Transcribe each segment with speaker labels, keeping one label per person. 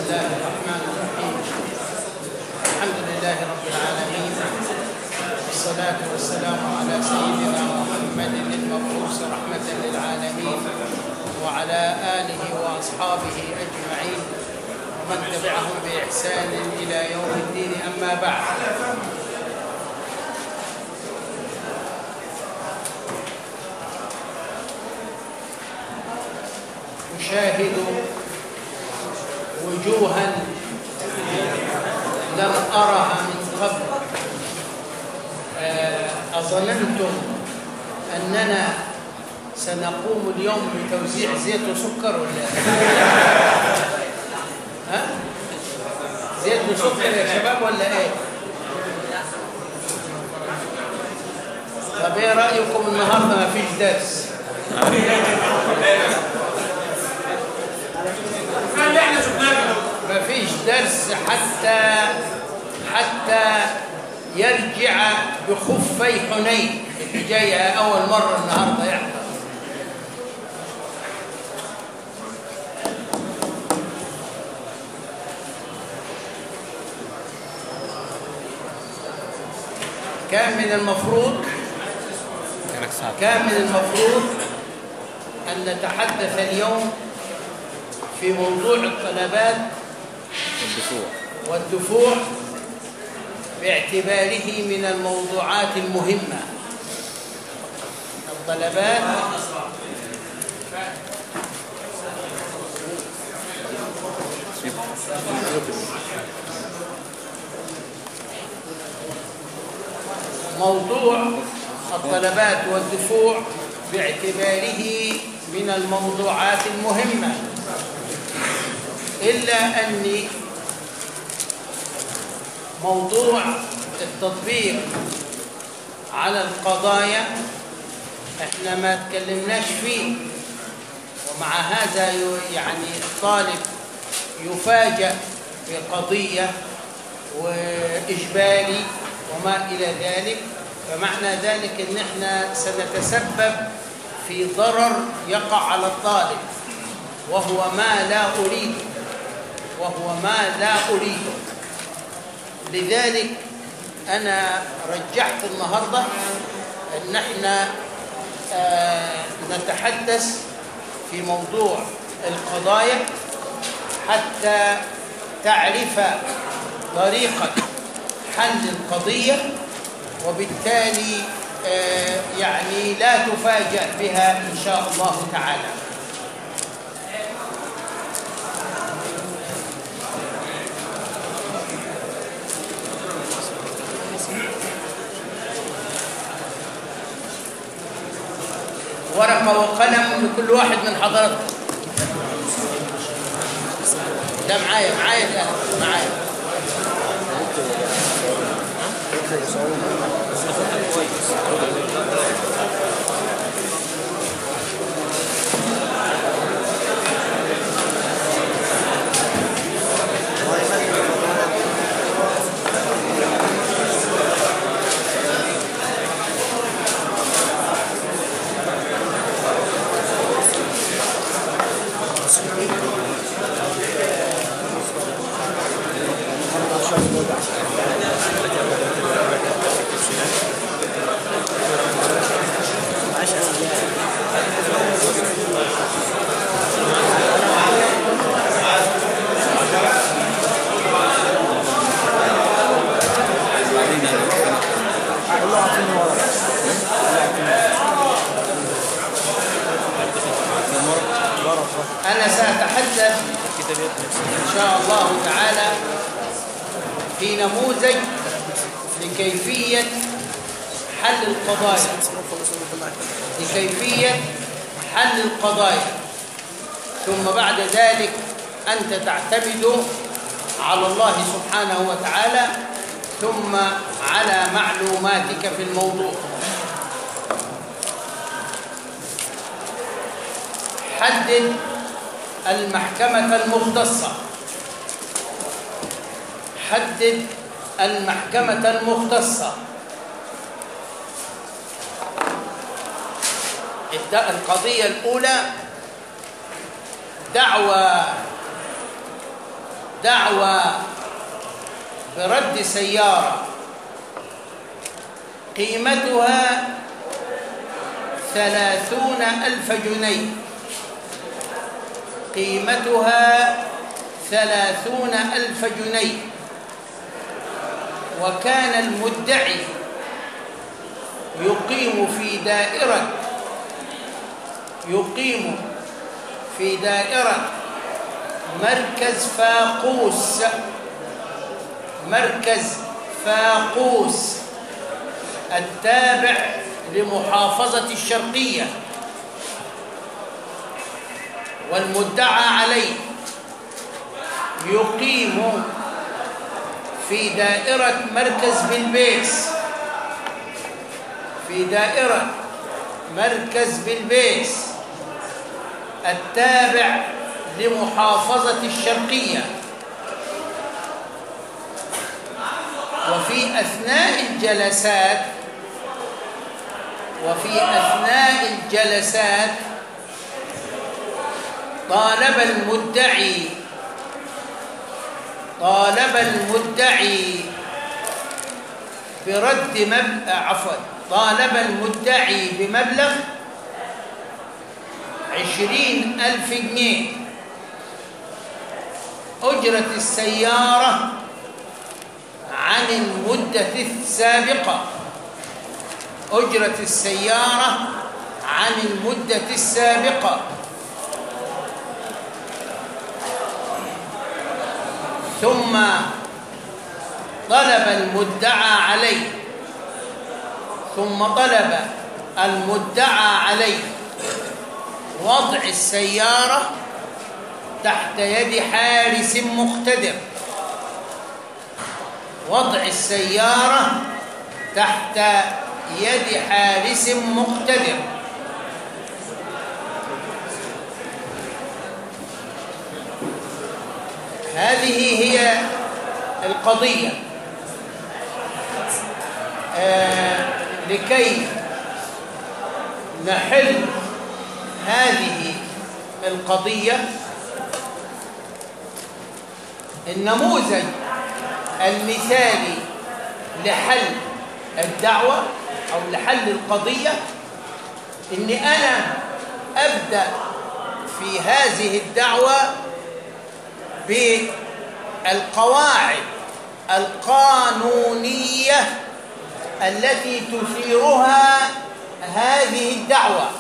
Speaker 1: الله الرحمن الرحيم الحمد لله رب العالمين والصلاة والسلام على سيدنا محمد المبعوث رحمة للعالمين وعلى آله وأصحابه أجمعين ومن تبعهم بإحسان إلى يوم الدين أما بعد أشاهد وجوها لم أرها من قبل آه، أظننتم أننا سنقوم اليوم بتوزيع زيت وسكر ولا ها؟ زيت وسكر يا شباب ولا ايه؟ طب ايه رأيكم النهارده ما فيش درس؟ ما فيش درس حتى حتى يرجع بخفي حنين اللي جاي اول مره النهارده يحضر كان من المفروض
Speaker 2: كانك ساعة
Speaker 1: كان من المفروض أن نتحدث اليوم في موضوع الطلبات
Speaker 2: الدفوع
Speaker 1: والدفوع باعتباره من الموضوعات المهمة الطلبات موضوع الطلبات والدفوع باعتباره من الموضوعات المهمة إلا أني موضوع التطبيق على القضايا احنا ما تكلمناش فيه ومع هذا ي- يعني الطالب يفاجأ بقضية وإجباري وما إلى ذلك فمعنى ذلك ان احنا سنتسبب في ضرر يقع على الطالب وهو ما لا أريده وهو ما لا أريده لذلك أنا رجحت النهاردة أن احنا آه، نتحدث في موضوع القضايا حتى تعرف طريقة حل القضية وبالتالي آه، يعني لا تفاجأ بها إن شاء الله تعالى ورقة وقلم لكل واحد من حضراتكم ده معايا معايا ده معايا أنا سأتحدث إن شاء الله تعالى في نموذج لكيفية حل القضايا لكيفية حل القضايا ثم بعد ذلك أنت تعتمد على الله سبحانه وتعالى ثم على معلوماتك في الموضوع حدد المحكمة المختصة حدد المحكمة المختصة الد- القضية الأولى دعوى دعوى برد سيارة قيمتها ثلاثون ألف جنيه قيمتها ثلاثون ألف جنيه وكان المدعي يقيم في دائرة يقيم في دائرة مركز فاقوس مركز فاقوس التابع لمحافظة الشرقية والمدعى عليه يقيم في دائرة مركز بلبيس في دائرة مركز بلبيس التابع لمحافظة الشرقية وفي أثناء الجلسات وفي أثناء الجلسات طالب المدعي طالب المدعي برد مب... عفوا طالب المدعي بمبلغ عشرين ألف جنيه أجرة السيارة عن المدة السابقة أجرة السيارة عن المدة السابقة ثم طلب المدعى عليه ثم طلب المدعى عليه وضع السيارة تحت يد حارس مقتدر وضع السيارة تحت يد حارس مقتدر هذه هي القضية آه لكي نحل هذه القضية النموذج المثالي لحل الدعوة أو لحل القضية إني أنا أبدأ في هذه الدعوة بالقواعد القانونية التي تثيرها هذه الدعوة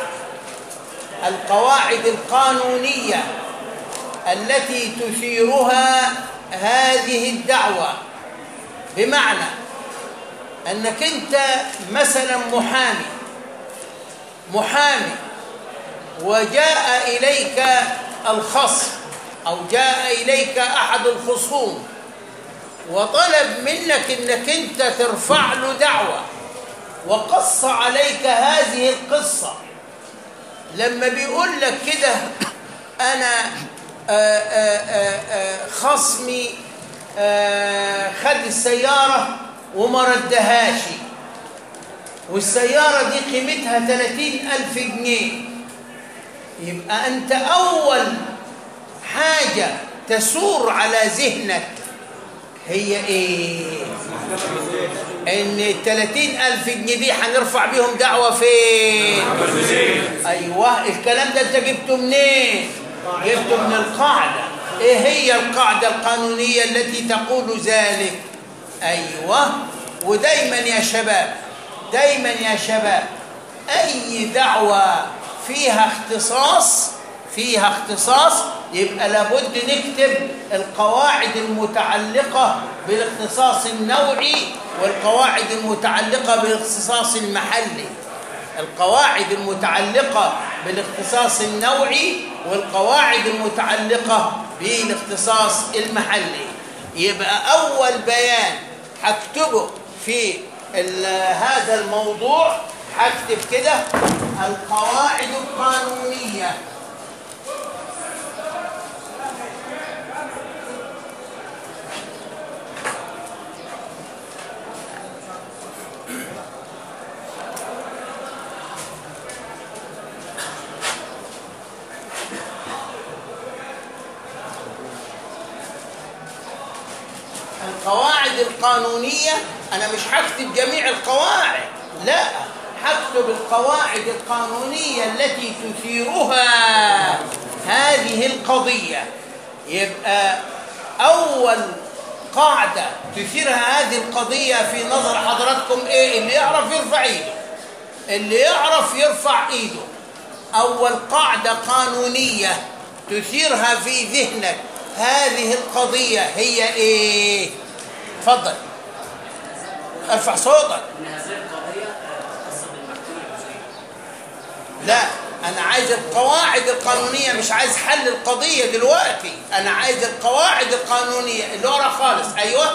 Speaker 1: القواعد القانونية التي تثيرها هذه الدعوة بمعنى أنك أنت مثلا محامي محامي وجاء إليك الخصم أو جاء إليك أحد الخصوم وطلب منك أنك أنت ترفع له دعوة وقص عليك هذه القصة لما بيقول لك كده أنا آآ آآ آآ خصمي خد السيارة وما ردهاش والسيارة دي قيمتها 30 ألف جنيه يبقى أنت أول حاجة تسور على ذهنك هي إيه؟ إن ال 30 ألف جنيه دي هنرفع بيهم دعوة فين؟ أيوه الكلام ده أنت جبته منين؟ جبته من القاعدة إيه هي القاعدة القانونية التي تقول ذلك؟ أيوه ودايما يا شباب دايما يا شباب أي دعوة فيها اختصاص فيها اختصاص يبقى لابد نكتب القواعد المتعلقة بالاختصاص النوعي والقواعد المتعلقة بالاختصاص المحلي القواعد المتعلقة بالاختصاص النوعي والقواعد المتعلقة بالاختصاص المحلي يبقى أول بيان هكتبه في هذا الموضوع هكتب كده القواعد القانونية القواعد القانونية أنا مش هكتب جميع القواعد لا هكتب القواعد القانونية التي تثيرها هذه القضية يبقى أول قاعدة تثيرها هذه القضية في نظر حضراتكم إيه اللي يعرف يرفع إيده اللي يعرف يرفع إيده أول قاعدة قانونية تثيرها في ذهنك هذه القضية هي إيه؟ تفضل ارفع صوتك
Speaker 3: ان هذه القضيه خاصه بالمحكمه الجزئيه
Speaker 1: لا أنا عايز القواعد القانونية مش عايز حل القضية دلوقتي أنا عايز القواعد القانونية اللي ورا خالص أيوة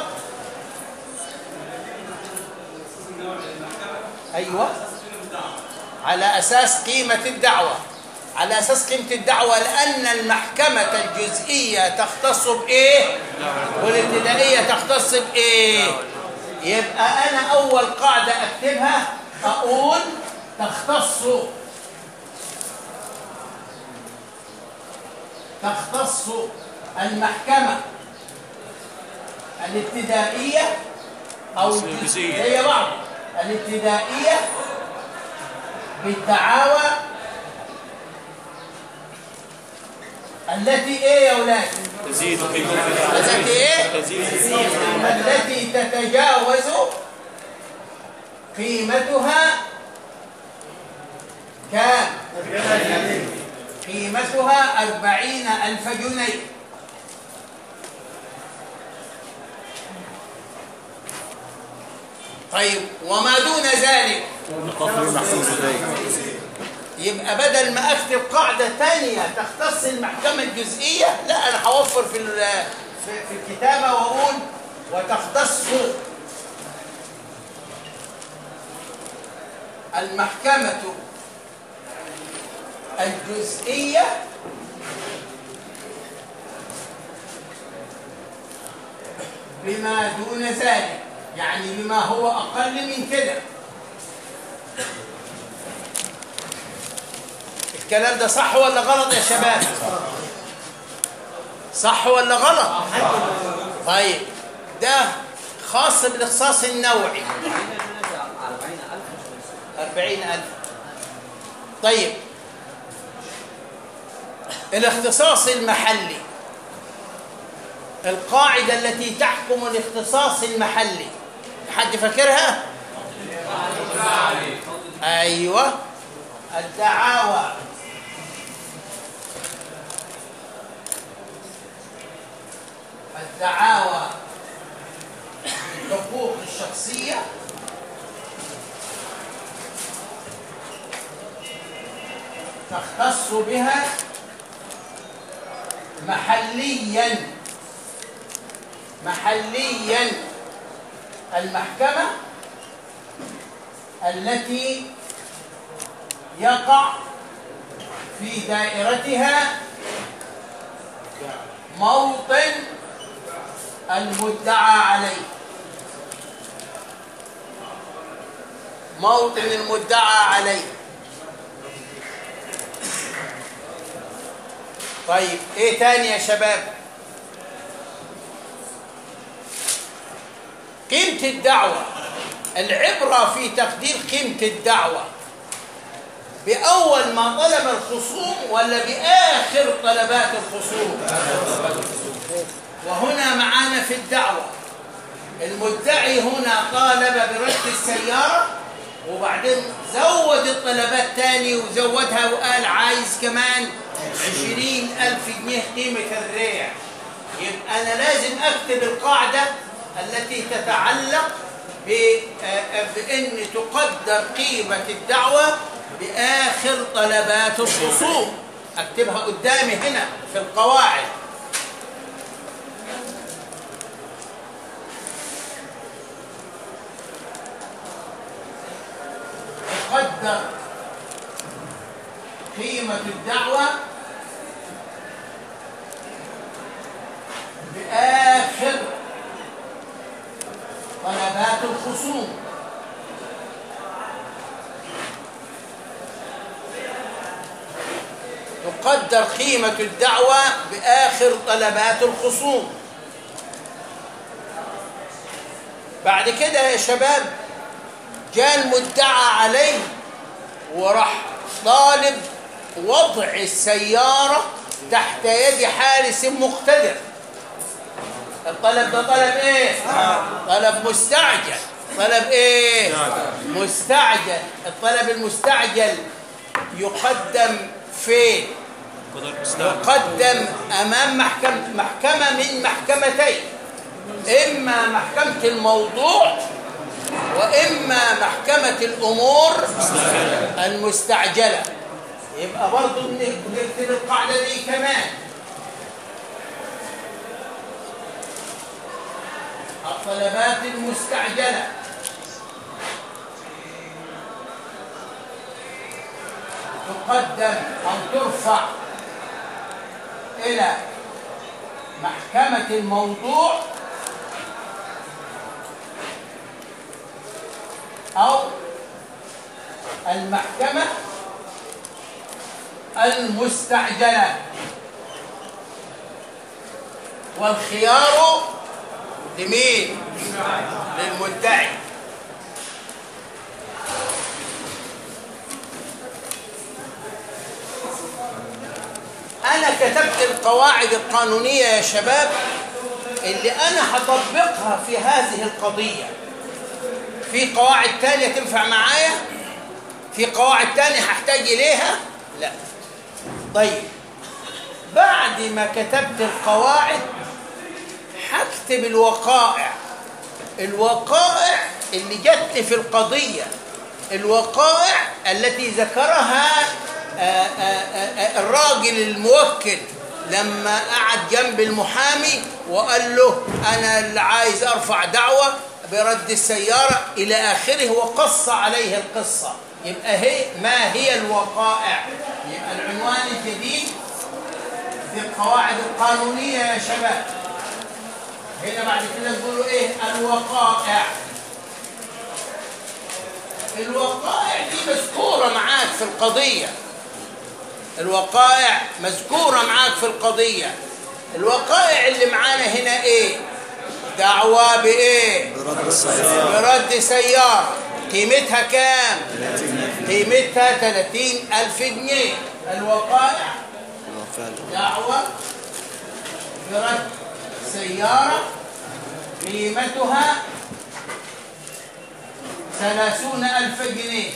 Speaker 1: أيوة على أساس قيمة الدعوة على أساس قيمة الدعوة لأن المحكمة الجزئية تختص بإيه والابتدائية تختص بإيه يبقى أنا أول قاعدة أكتبها أقول تختص تختص المحكمة الابتدائية أو
Speaker 2: الجزئية.
Speaker 1: هي بعض الابتدائية بالدعاوى التي ايه يا اولاد
Speaker 2: تزيد
Speaker 1: التي ايه
Speaker 2: تزيد
Speaker 1: التي تتجاوز قيمتها كام قيمتها أربعين ألف جنيه طيب وما دون ذلك
Speaker 2: القانون محسوس ازاي
Speaker 1: يبقى بدل ما اكتب قاعده ثانيه تختص المحكمه الجزئيه لا انا هوفر في ال- في في الكتابه واقول وتختص المحكمه الجزئيه بما دون ذلك يعني بما هو اقل من كده الكلام ده صح ولا غلط يا شباب صح ولا غلط طيب ده خاص بالاختصاص النوعي أربعين ألف طيب الاختصاص المحلي القاعدة التي تحكم الاختصاص المحلي حد فاكرها؟ أيوة الدعاوى الدعاوى الحقوق الشخصية تختص بها محليا محليا المحكمة التي يقع في دائرتها موطن المدعى عليه موطن المدعى عليه طيب ايه تاني يا شباب قيمة الدعوة العبرة في تقدير قيمة الدعوة بأول ما طلب الخصوم ولا بآخر طلبات الخصوم وهنا معانا في الدعوة المدعي هنا طالب برد السيارة وبعدين زود الطلبات تاني وزودها وقال عايز كمان عشرين ألف جنيه قيمة الريع يبقى أنا لازم أكتب القاعدة التي تتعلق ب- آه، بأن تقدر قيمة الدعوة بآخر طلبات الخصوم أكتبها قدامي هنا في القواعد تقدر قيمة الدعوة بآخر طلبات الخصوم تقدر قيمة الدعوة بآخر طلبات الخصوم بعد كده يا شباب جاء المدعى عليه وراح طالب وضع السيارة تحت يد حارس مقتدر الطلب ده طلب ايه طلب مستعجل طلب ايه مستعجل الطلب المستعجل يقدم فين يقدم امام محكمة محكمة من محكمتين اما محكمة الموضوع واما محكمة الامور المستعجلة يبقى برضه نكتب القاعدة دي كمان الطلبات المستعجلة تقدم أو ترفع إلى محكمة الموضوع أو المحكمة المستعجلة والخيار لمين؟ للمدعي أنا كتبت القواعد القانونية يا شباب اللي أنا هطبقها في هذه القضية في قواعد تانية تنفع معايا؟ في قواعد تانية هحتاج إليها؟ لا طيب بعد ما كتبت القواعد هكتب الوقائع الوقائع اللي جت لي في القضية الوقائع التي ذكرها آآ آآ الراجل الموكل لما قعد جنب المحامي وقال له أنا اللي عايز أرفع دعوة برد السيارة إلى آخره وقص عليه القصة يبقى هي ما هي الوقائع يبقى العنوان الجديد في القواعد القانونية يا شباب هنا بعد كده نقولوا ايه الوقائع الوقائع دي مذكورة معاك في القضية الوقائع مذكورة معاك في القضية الوقائع اللي معانا هنا ايه دعوة بايه
Speaker 2: برد السيارة
Speaker 1: برد سيارة قيمتها كام قيمتها 30 ألف جنيه الوقائع
Speaker 2: فعلا
Speaker 1: دعوة برد سيارة قيمتها ثلاثون ألف جنيه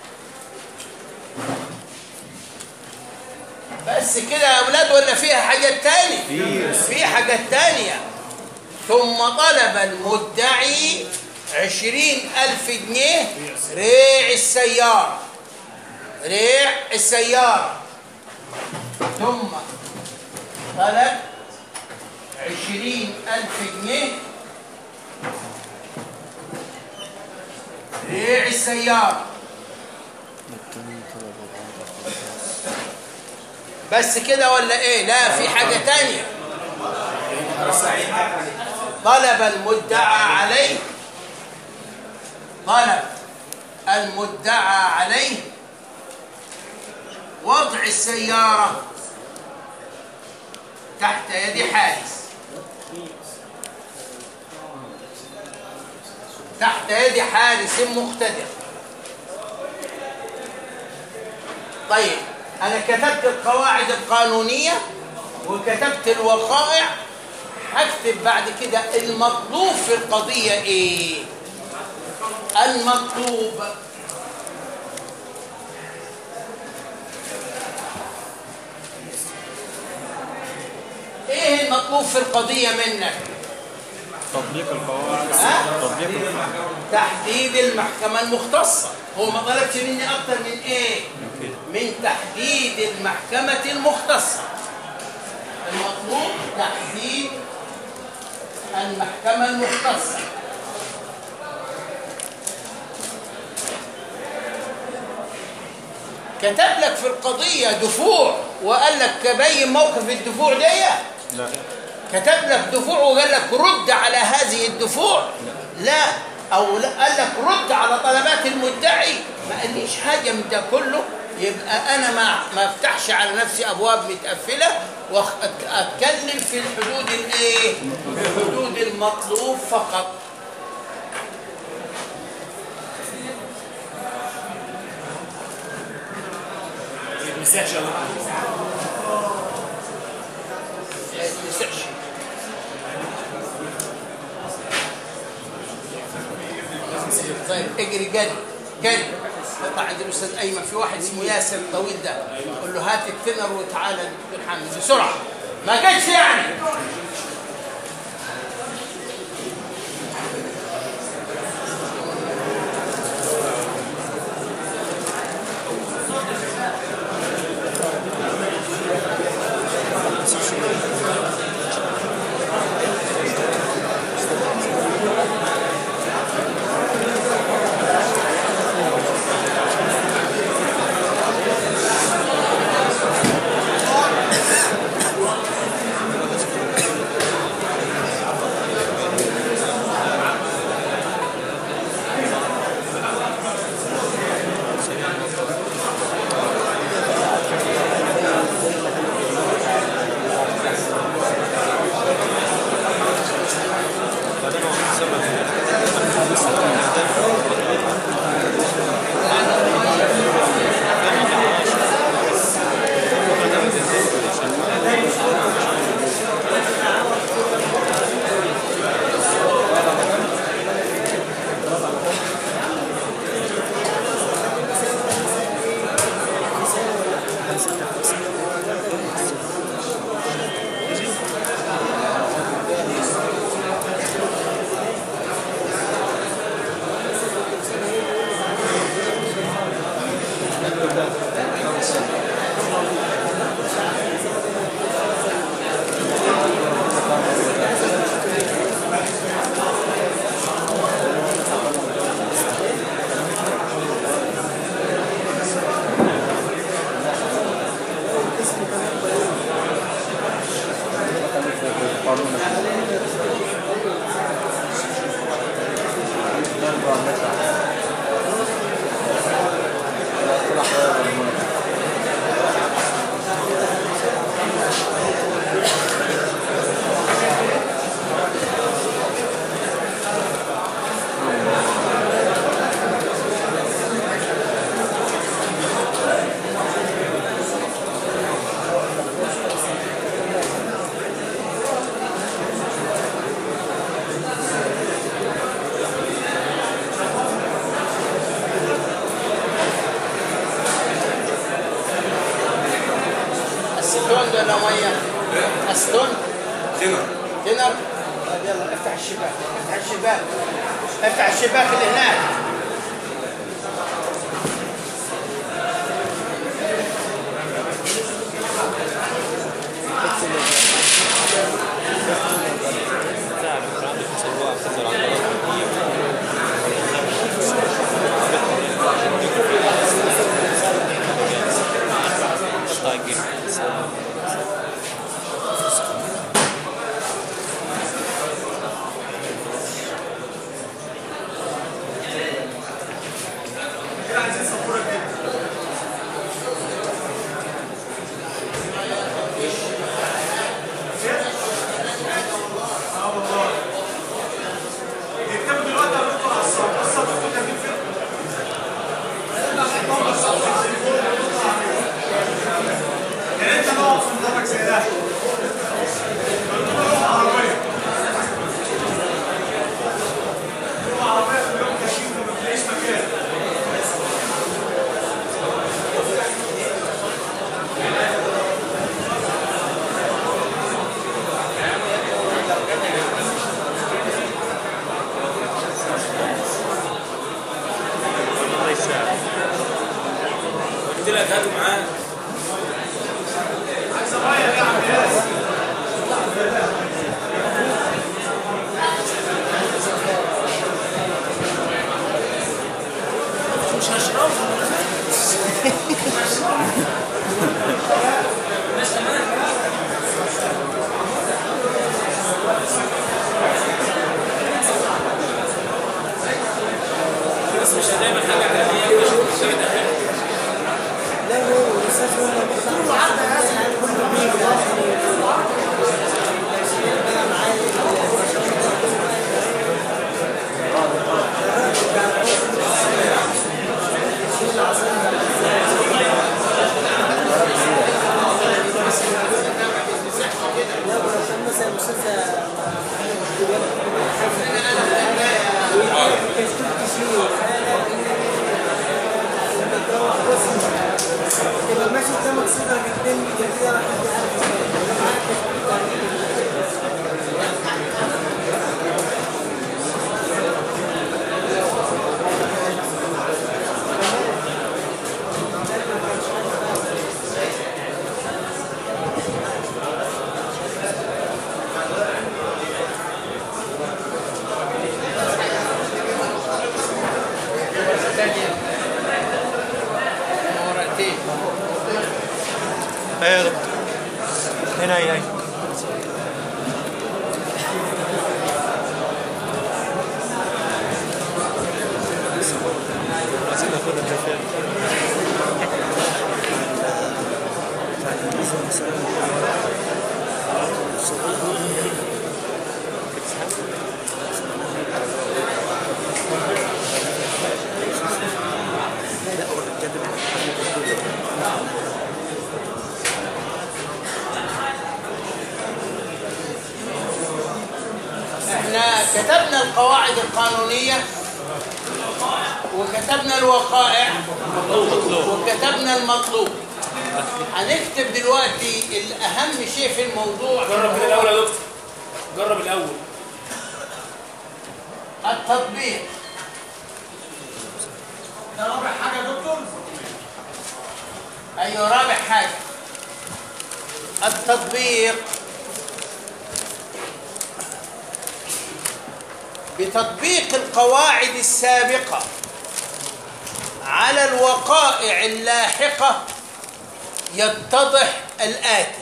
Speaker 1: بس كده يا أولاد ولا فيها حاجات تاني في حاجات تانية ثم طلب المدعي عشرين ألف جنيه ريع السيارة ريع السيارة ثم طلب عشرين ألف جنيه ريع السيارة بس كده ولا ايه لا في حاجة تانية طلب المدعى عليه طلب المدعى عليه وضع السيارة تحت يد حارس تحت يد حارس مقتدر طيب أنا كتبت القواعد القانونية وكتبت الوقائع هكتب بعد كده المطلوب في القضية إيه المطلوب ايه المطلوب في القضية منك
Speaker 2: تطبيق القواعد
Speaker 1: ها؟
Speaker 2: تطبيق القواعد
Speaker 1: تحديد المحكمة المختصة هو ما طلبش مني أكتر من إيه من تحديد المحكمة المختصة المطلوب تحديد المحكمة المختصة كتب لك في القضية دفوع وقال لك بين موقف الدفوع دي
Speaker 2: لا
Speaker 1: كتب لك دفوع وقال لك رد على هذه الدفوع لا او لا قال لك رد على طلبات المدعي ما قاليش حاجه من ده كله يبقى انا ما ما افتحش على نفسي ابواب متقفله واتكلم في الحدود الايه في حدود المطلوب فقط
Speaker 4: يسعش يا دكتور
Speaker 1: ما يتسعش طيب اجري جري جري اطلع عند الاستاذ ايمن في واحد اسمه ياسر الطويل ده قول له هات التنر وتعالى دكتور حامد بسرعه ما جاتش يعني أستون ولا مية؟ أستون
Speaker 4: تنر
Speaker 1: دينر طيب يلا افتح الشباك افتح الشباك افتح الشباك اللي هناك
Speaker 2: عايزين ناخدها كفايه
Speaker 1: احنا كتبنا القواعد القانونية وكتبنا الوقائع وكتبنا المطلوب هنكتب دلوقتي الأهم شيء في الموضوع
Speaker 4: جرب كده الاول يا دكتور جرب الاول
Speaker 1: التطبيق ده رابع حاجة يا دكتور؟ أيوة رابع حاجة التطبيق بتطبيق القواعد السابقة على الوقائع اللاحقة يتضح الآتي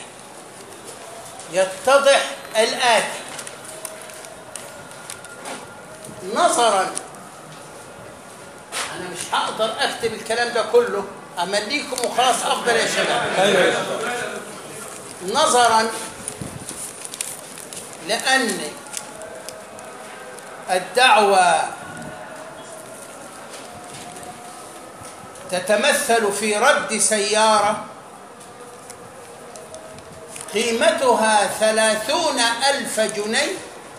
Speaker 1: يتضح الآتي نظرا انا مش هقدر اكتب الكلام ده كله امليكم وخلاص افضل يا شباب نظرا لان الدعوه تتمثل في رد سياره قيمتها ثلاثون الف جنيه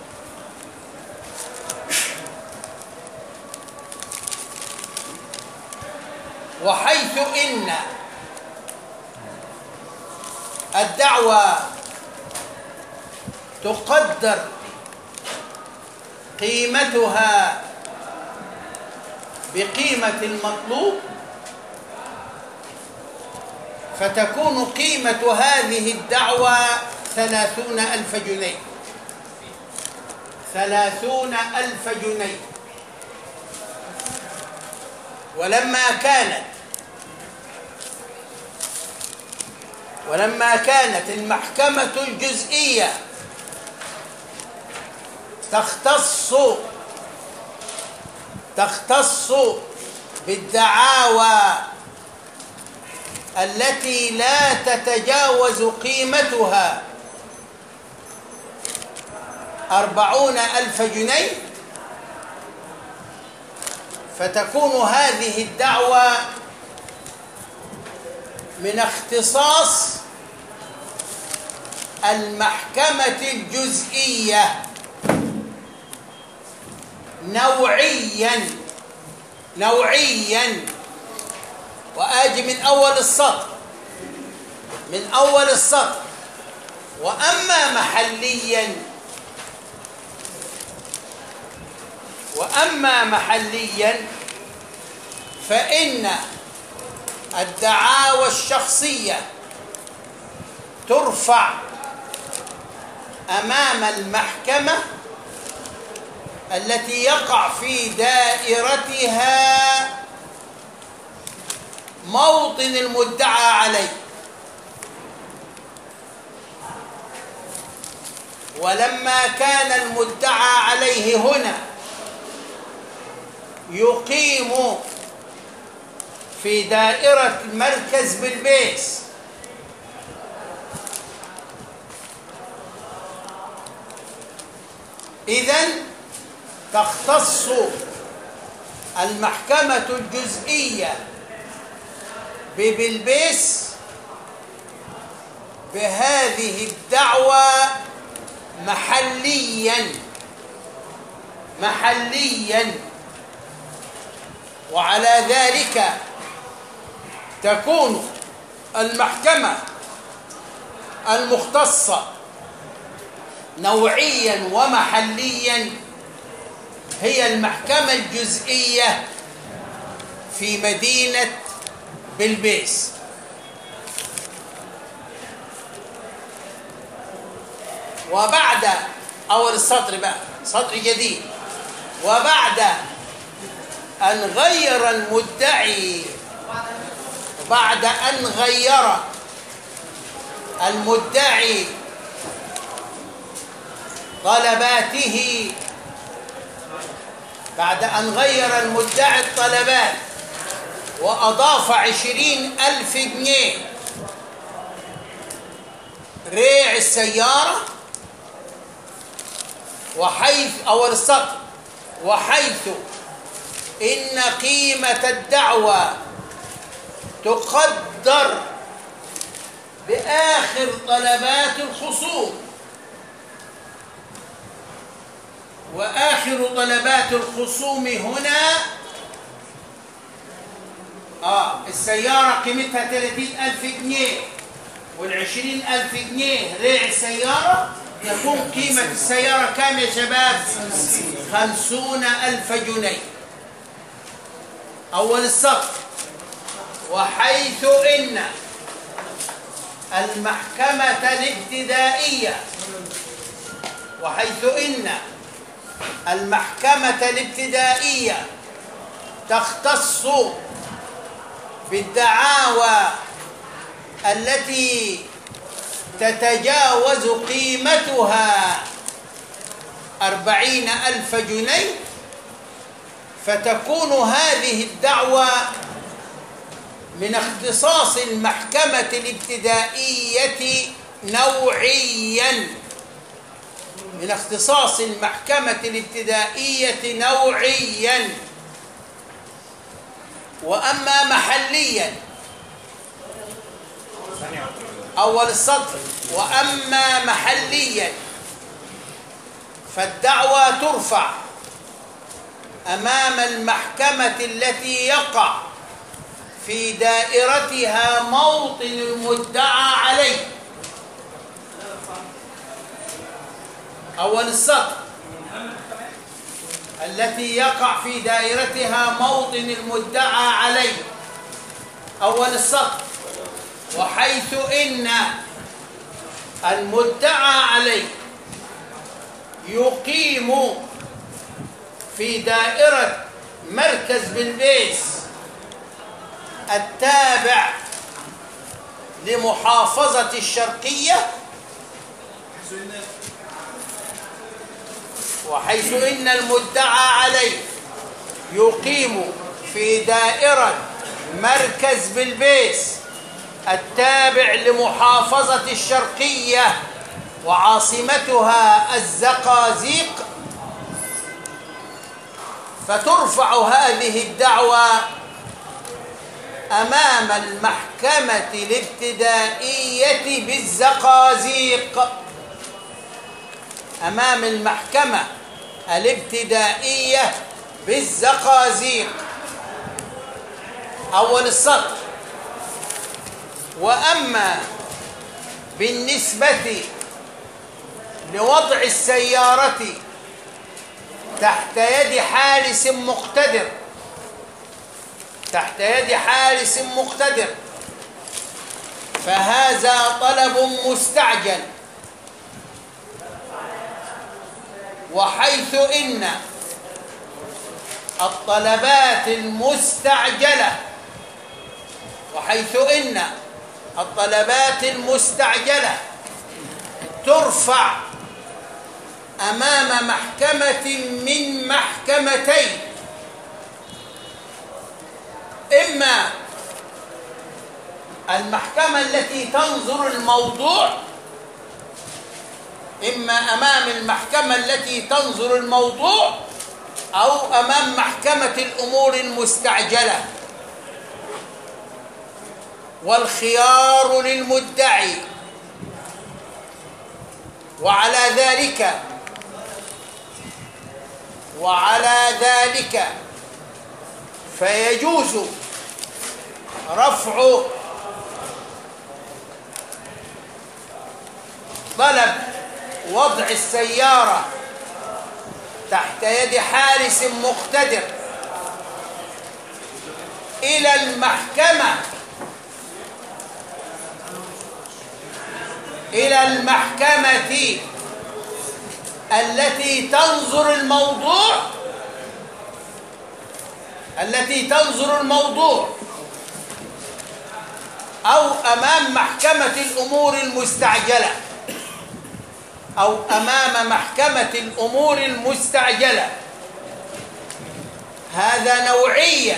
Speaker 1: وحيث إن الدعوة تقدر قيمتها بقيمة المطلوب فتكون قيمة هذه الدعوة ثلاثون ألف جنيه ثلاثون ألف جنيه ولما كانت ولما كانت المحكمة الجزئية تختص تختص بالدعاوى التي لا تتجاوز قيمتها أربعون ألف جنيه فتكون هذه الدعوة من اختصاص المحكمة الجزئية نوعيا نوعيا وآجي من أول السطر من أول السطر وأما محليا وأما محليا فإن الدعاوى الشخصية ترفع أمام المحكمة التي يقع في دائرتها موطن المدعى عليه ولما كان المدعى عليه هنا يقيم في دائرة مركز بلبيس إذا تختص المحكمة الجزئية ببلبيس بهذه الدعوى محليا محليا وعلى ذلك تكون المحكمة المختصة نوعيا ومحليا هي المحكمة الجزئية في مدينة بلبيس وبعد أول السطر بقى سطر جديد وبعد أن غير المدعي بعد أن غير المدعي طلباته بعد أن غير المدعي الطلبات وأضاف عشرين ألف جنيه ريع السيارة وحيث أول السطر وحيث إن قيمة الدعوة تقدر بآخر طلبات الخصوم وآخر طلبات الخصوم هنا آه السيارة قيمتها 30000 جنيه والعشرين ألف جنيه ريع السيارة يكون قيمة السيارة كام يا شباب؟ خمسون ألف جنيه أول السطر وحيث إن المحكمة الابتدائية وحيث إن المحكمة الابتدائية تختص بالدعاوى التي تتجاوز قيمتها أربعين ألف جنيه فتكون هذه الدعوة من اختصاص المحكمة الابتدائية نوعيا من اختصاص المحكمة الابتدائية نوعيا وأما محليا أول السطر وأما محليا فالدعوى ترفع أمام المحكمة التي يقع في دائرتها موطن المدعى عليه أول السطر التي يقع في دائرتها موطن المدعى عليه أول السطر وحيث إن المدعى عليه يقيم في دائرة مركز بلبيس التابع لمحافظة الشرقية وحيث إن المدعى عليه يقيم في دائرة مركز بلبيس التابع لمحافظة الشرقية وعاصمتها الزقازيق فترفع هذه الدعوى أمام المحكمة الابتدائية بالزقازيق أمام المحكمة الابتدائية بالزقازيق أول السطر وأما بالنسبة لوضع السيارة تحت يد حارس مقتدر تحت يد حارس مقتدر فهذا طلب مستعجل وحيث إن الطلبات المستعجلة وحيث إن الطلبات المستعجلة ترفع أمام محكمة من محكمتين إما المحكمة التي تنظر الموضوع إما أمام المحكمة التي تنظر الموضوع أو أمام محكمة الأمور المستعجلة والخيار للمدعي وعلى ذلك وعلى ذلك فيجوز رفع طلب وضع السيارة تحت يد حارس مقتدر إلى المحكمة إلى المحكمة التي تنظر الموضوع التي تنظر الموضوع أو أمام محكمة الأمور المستعجلة أو أمام محكمة الأمور المستعجلة هذا نوعيا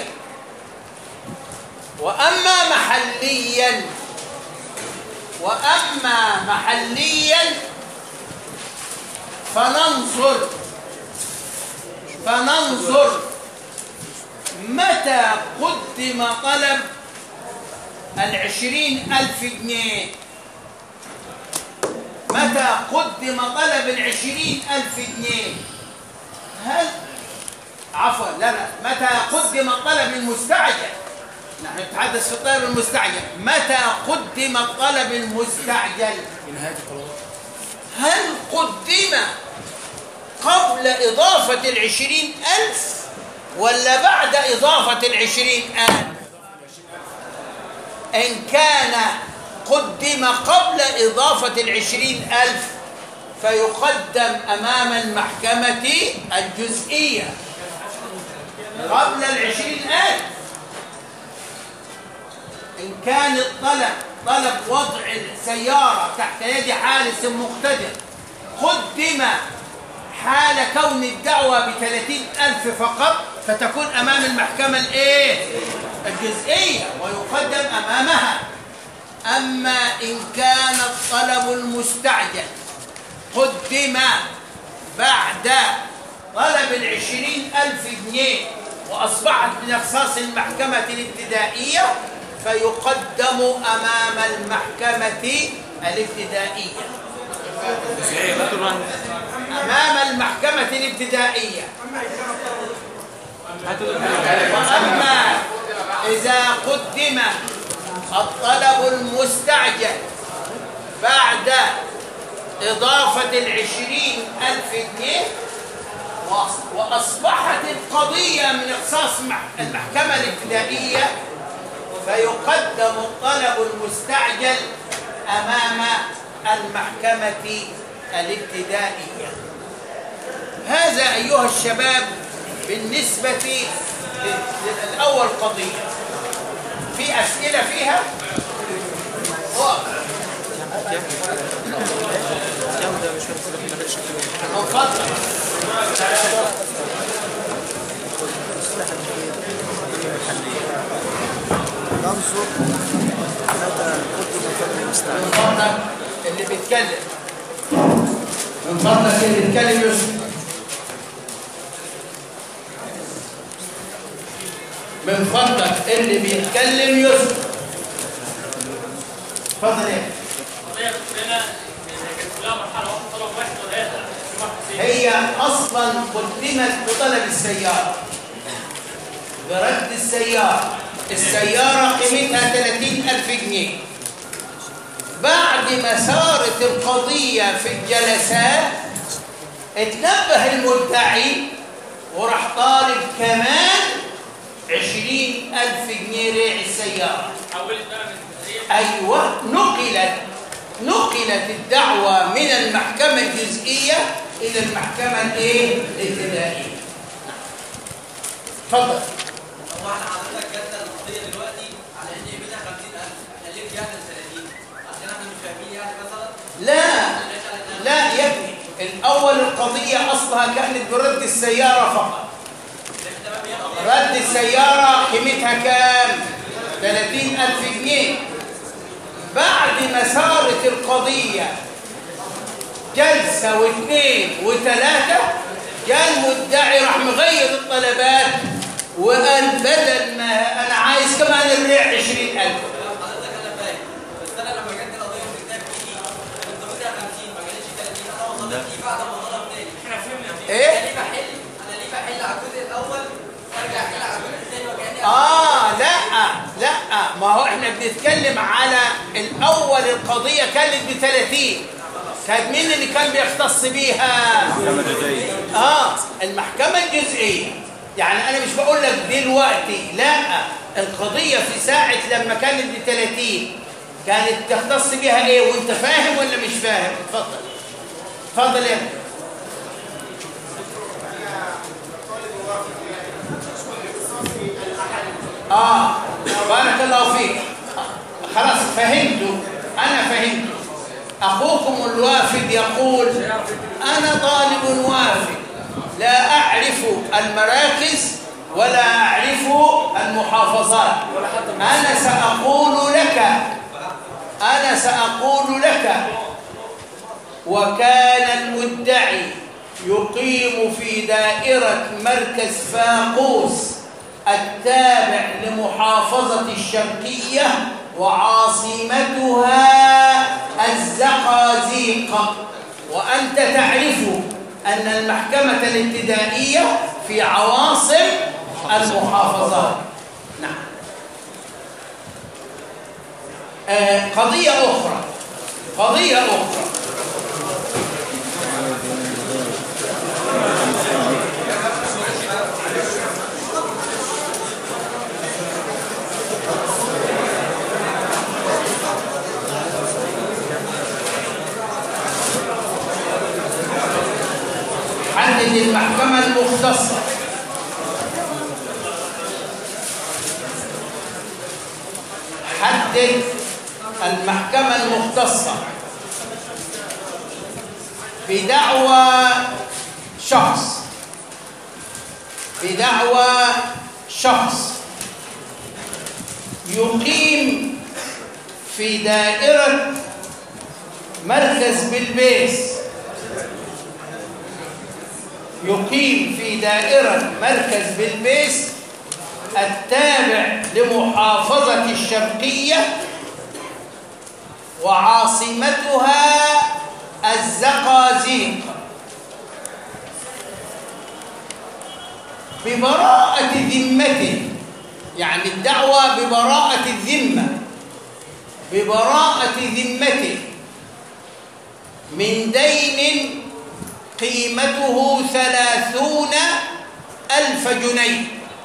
Speaker 1: وأما محليا وأما محليا فننظر فننظر متى قدم طلب العشرين ألف جنيه متى قدم طلب العشرين ألف جنيه هل عفوا لا لا متى قدم الطلب المستعجل نحن نتحدث في الطلب المستعجل متى قدم الطلب المستعجل
Speaker 4: في نهايه القرارات
Speaker 1: هل قدم قبل إضافة العشرين ألف ولا بعد إضافة العشرين ألف إن كان قدم قبل إضافة العشرين ألف فيقدم أمام المحكمة الجزئية قبل العشرين ألف إن كان الطلب طلب وضع السيارة تحت يد حارس مقتدر قدم حال كون الدعوة بثلاثين ألف فقط فتكون أمام المحكمة الإيه؟ الجزئية ويقدم أمامها أما إن كان الطلب المستعجل قدم بعد طلب العشرين ألف جنيه وأصبحت من أخصاص المحكمة الابتدائية فيقدم أمام المحكمة الابتدائية أمام المحكمة الابتدائية وأما إذا قدم الطلب المستعجل بعد إضافة العشرين ألف جنيه وأص- وأصبحت القضية من إخصاص مح- المحكمة الابتدائية فيقدم الطلب المستعجل أمام المحكمة الابتدائية هذا أيها الشباب بالنسبة لل- للأول قضية في أسئلة فيها؟ واقع. من فضلك
Speaker 2: ننظر متى قدم الفضل المستعجل
Speaker 1: من فضلك اللي بيتكلم من فضلك اللي بيتكلم يسكت من فضلك اللي بيتكلم يسكت اتفضل ايه
Speaker 3: القضيه كلنا كانت كلها مرحله واحده طلب واحد ولا هي في واحد زي
Speaker 1: هي اصلا قدمت بطلب السياره برد السياره السياره قيمتها 30000 جنيه بعد ما سارت القضيه في الجلسات اتنبه المدعي وراح طالب كمان 20000 جنيه ريع السياره
Speaker 3: حولت بقى من الجزئيه
Speaker 1: أيوة نقلت نقلت الدعوة من المحكمة الجزئية إلى المحكمة الإيه؟ الابتدائية. اتفضل.
Speaker 5: هو احنا حضرتك جاتنا القضيه دلوقتي على ان قيمتها 50000 احنا ليه رجعنا ل 30 عشان احنا مش فاهمين يعني مثلا
Speaker 1: لا لا يا ابني الأول القضية أصلها كانت برد السيارة فقط. رد السيارة قيمتها كام؟ 30000 جنيه. بعد ما صارت القضية جلسة واثنين وثلاثة جاء المدعي راح مغير الطلبات وقال بدل ما أنا عايز كمان الريع 20000
Speaker 5: حضرتك انا فاهم بس انا لما جاتني القضيه في الكتاب دي كنت ضربتها 50 ما جالتش 30 انا وصلت ليه بعد ما طلب تاني
Speaker 3: احنا فهمنا دي
Speaker 1: إيه؟
Speaker 5: انا ليه بحل انا ليه بحل على الجزء الاول وارجع احل على الجزء الثاني وكاني
Speaker 1: آه لا لا ما هو إحنا بنتكلم على الأول القضية كانت ب 30 كانت مين اللي كان بيختص بيها؟ آه المحكمة الجزئية يعني أنا مش بقول لك دلوقتي لا القضية في ساعة لما كانت ب 30 كانت تختص بيها إيه وأنت فاهم ولا مش فاهم؟ اتفضل اتفضل يا ابني. آه بارك الله فيك خلاص فهمته أنا فهمته أخوكم الوافد يقول أنا طالب وافد لا أعرف المراكز ولا أعرف المحافظات أنا سأقول لك أنا سأقول لك وكان المدعي يقيم في دائرة مركز فاقوس التابع لمحافظة الشرقية وعاصمتها الزقازيق وأنت تعرف أن المحكمة الابتدائية في عواصم المحافظات نعم آه، قضية أخرى قضية أخرى حدد المحكمة المختصة حدد المحكمة المختصة بدعوى شخص بدعوى شخص يقيم في دائرة مركز بلبيس يقيم في دائرة مركز بلبيس التابع لمحافظة الشرقية وعاصمتها الزقازيق ببراءة ذمته يعني الدعوة ببراءة الذمة ببراءة ذمته من دين قيمته ثلاثون ألف جنيه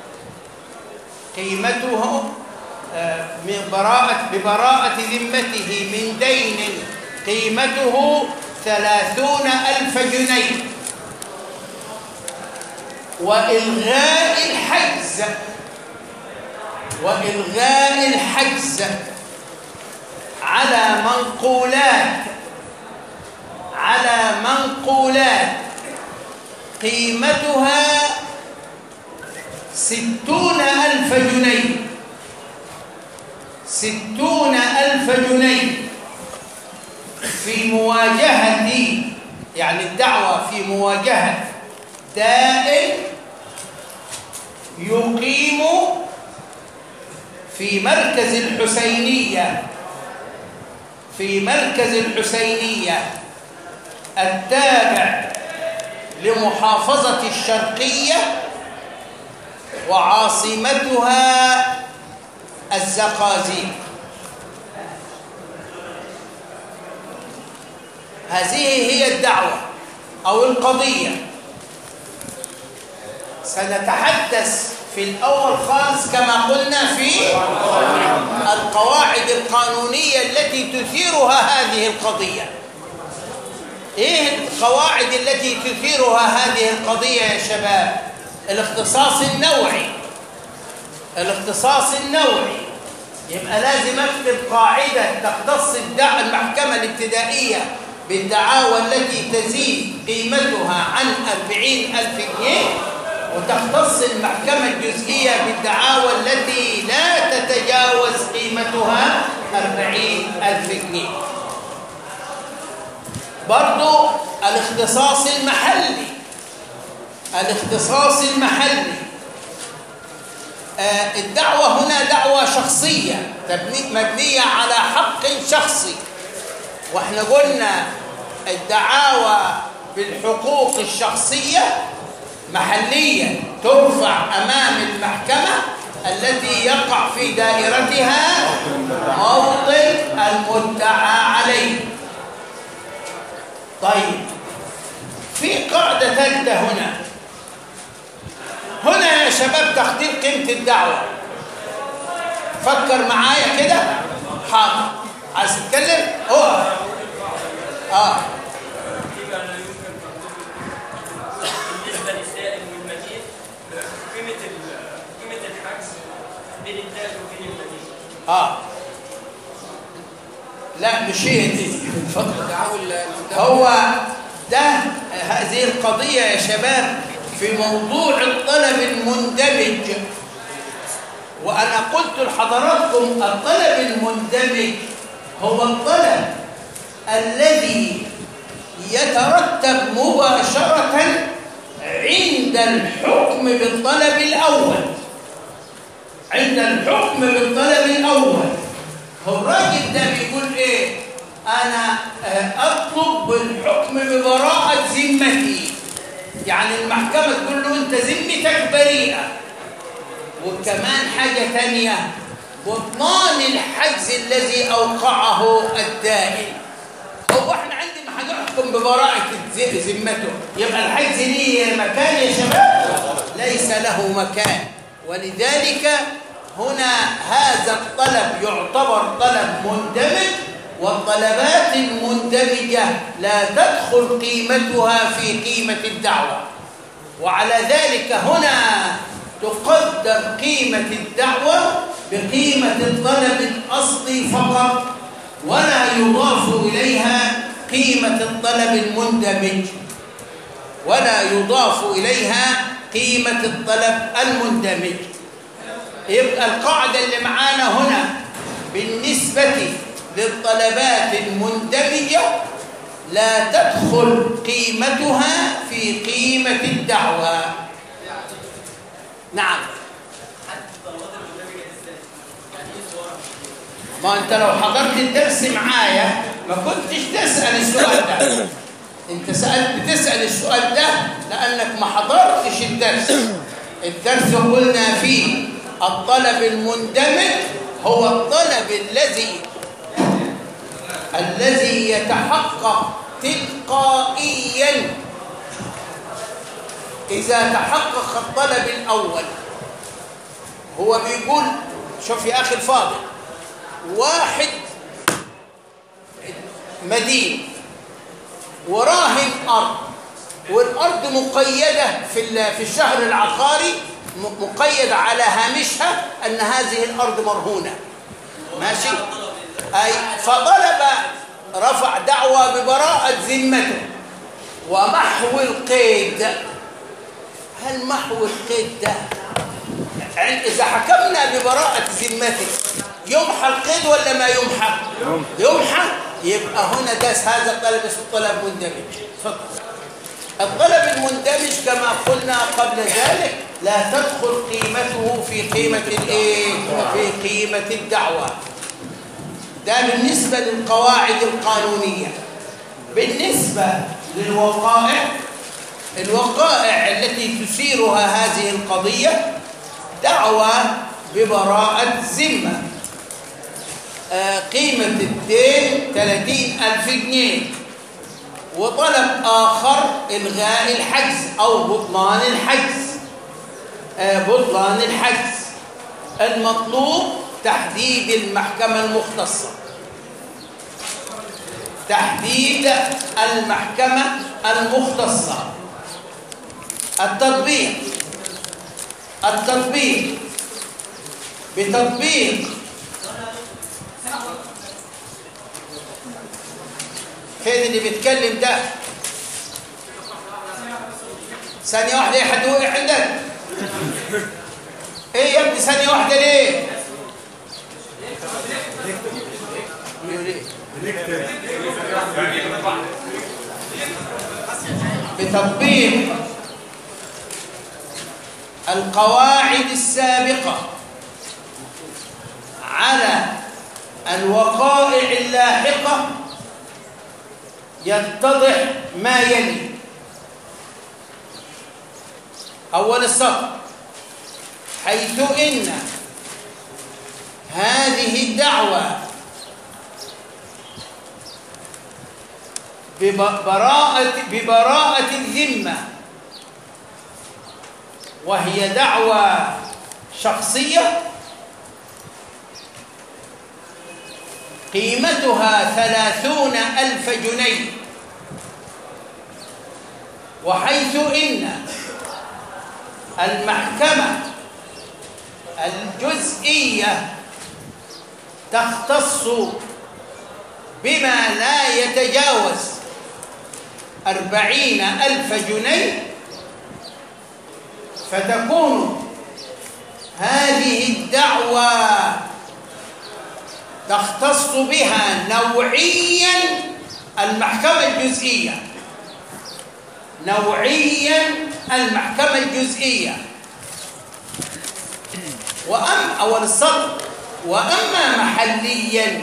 Speaker 1: قيمته آه، من براءة ببراءة ذمته من دين قيمته ثلاثون ألف جنيه وإلغاء الحجز وإلغاء الحجز على منقولات على منقولات قيمتها ستون ألف جنيه ستون ألف جنيه في مواجهة يعني الدعوة في مواجهة دائن يقيم في مركز الحسينية في مركز الحسينية التابع لمحافظة الشرقية وعاصمتها الزقازيق هذه هي الدعوة أو القضية سنتحدث في الأول خالص كما قلنا في القواعد القانونية التي تثيرها هذه القضية ايه القواعد التي تثيرها هذه القضية يا شباب الاختصاص النوعي الاختصاص النوعي يبقى لازم اكتب قاعدة تختص الدعوة المحكمة الابتدائية بالدعاوى التي تزيد قيمتها عن أربعين ألف جنيه وتختص المحكمة الجزئية بالدعاوى التي لا تتجاوز قيمتها أربعين ألف جنيه برضو الاختصاص المحلي الاختصاص المحلي آه الدعوة هنا دعوة شخصية تبني- مبنية على حق شخصي واحنا قلنا الدعاوى بالحقوق الشخصية محلية ترفع أمام المحكمة التي يقع في دائرتها موطن المدعى عليه طيب في قاعدة ثالثة هنا هنا يا شباب تقدير قيمة الدعوة فكر معايا كده حاضر عايز تتكلم هو اه
Speaker 3: بالنسبه للسائل والمدين قيمه ال- قيمه الحجز بين التاج وبين المدين
Speaker 1: اه لا مش هي دي اتفضل هو ده هذه القضية يا شباب في موضوع الطلب المندمج وأنا قلت لحضراتكم الطلب المندمج هو الطلب الذي يترتب مباشرة عند الحكم بالطلب الأول عند الحكم بالطلب الأول هو الراجل ده بيقول إيه أنا آه، أطلب بالحكم ببراءة ذمتي يعني المحكمة تقول له أنت ذمتك بريئة وكمان حاجة تانية بطلان الحجز الذي أوقعه الدائن هو احنا عندنا هنحكم ببراءة الز- ذمته يبقى الحجز ليه مكان يا شباب ليس له مكان ولذلك هنا هذا الطلب يعتبر طلب مندمج والطلبات المندمجة لا تدخل قيمتها في قيمة الدعوة وعلى ذلك هنا تقدر قيمة الدعوة بقيمة الطلب الأصلي فقط ولا يضاف إليها قيمة الطلب المندمج ولا يضاف إليها قيمة الطلب المندمج يبقى القاعدة اللي معانا هنا بالنسبة للطلبات المندمجة لا تدخل قيمتها في قيمة الدعوة نعم ما انت لو حضرت الدرس معايا ما كنتش تسأل السؤال ده انت سألت بتسأل السؤال ده لأنك ما حضرتش الدرس الدرس قلنا فيه الطلب المندمج هو الطلب الذي الذي يتحقق تلقائيا إذا تحقق الطلب الأول هو بيقول شوف يا أخي الفاضل واحد مدين وراهن أرض والأرض مقيدة في ال- في الشهر العقاري م- مقيدة على هامشها أن هذه الأرض مرهونة ماشي أي فطلب رفع دعوى ببراءة ذمته ومحو القيد هل محو القيد ده عن- إذا حكمنا ببراءة ذمته يمحى القيد ولا ما يمحى؟ يمحى يبقى هنا ده هذا الطلب اسمه طلب مندمج تفضل الطلب المندمج كما قلنا قبل ذلك لا تدخل قيمته في قيمة الايه؟ في قيمة الدعوة ده بالنسبة للقواعد القانونية بالنسبة للوقائع الوقائع التي تثيرها هذه القضية دعوى ببراءة ذمة آه، قيمة الدين 30 ألف جنيه وطلب آخر إلغاء الحجز أو بطلان الحجز آه، بطلان الحجز المطلوب تحديد المحكمة المختصة تحديد المحكمة المختصة التطبيق التطبيق بتطبيق فين اللي بيتكلم ده ثانية واحدة يا حد وقع عندك ايه يا ابني ثانية واحدة ليه يقول ايه بتطبيق القواعد السابقة على الوقائع اللاحقة يتضح ما يلي أول السطر حيث إن هذه الدعوة ببراءة, ببراءة الذمة وهي دعوة شخصية قيمتها ثلاثون ألف جنيه وحيث إن المحكمة الجزئية تختص بما لا يتجاوز أربعين ألف جنيه فتكون هذه الدعوة تختص بها نوعيا المحكمة الجزئية نوعيا المحكمة الجزئية وأم أول السطر وأما محليا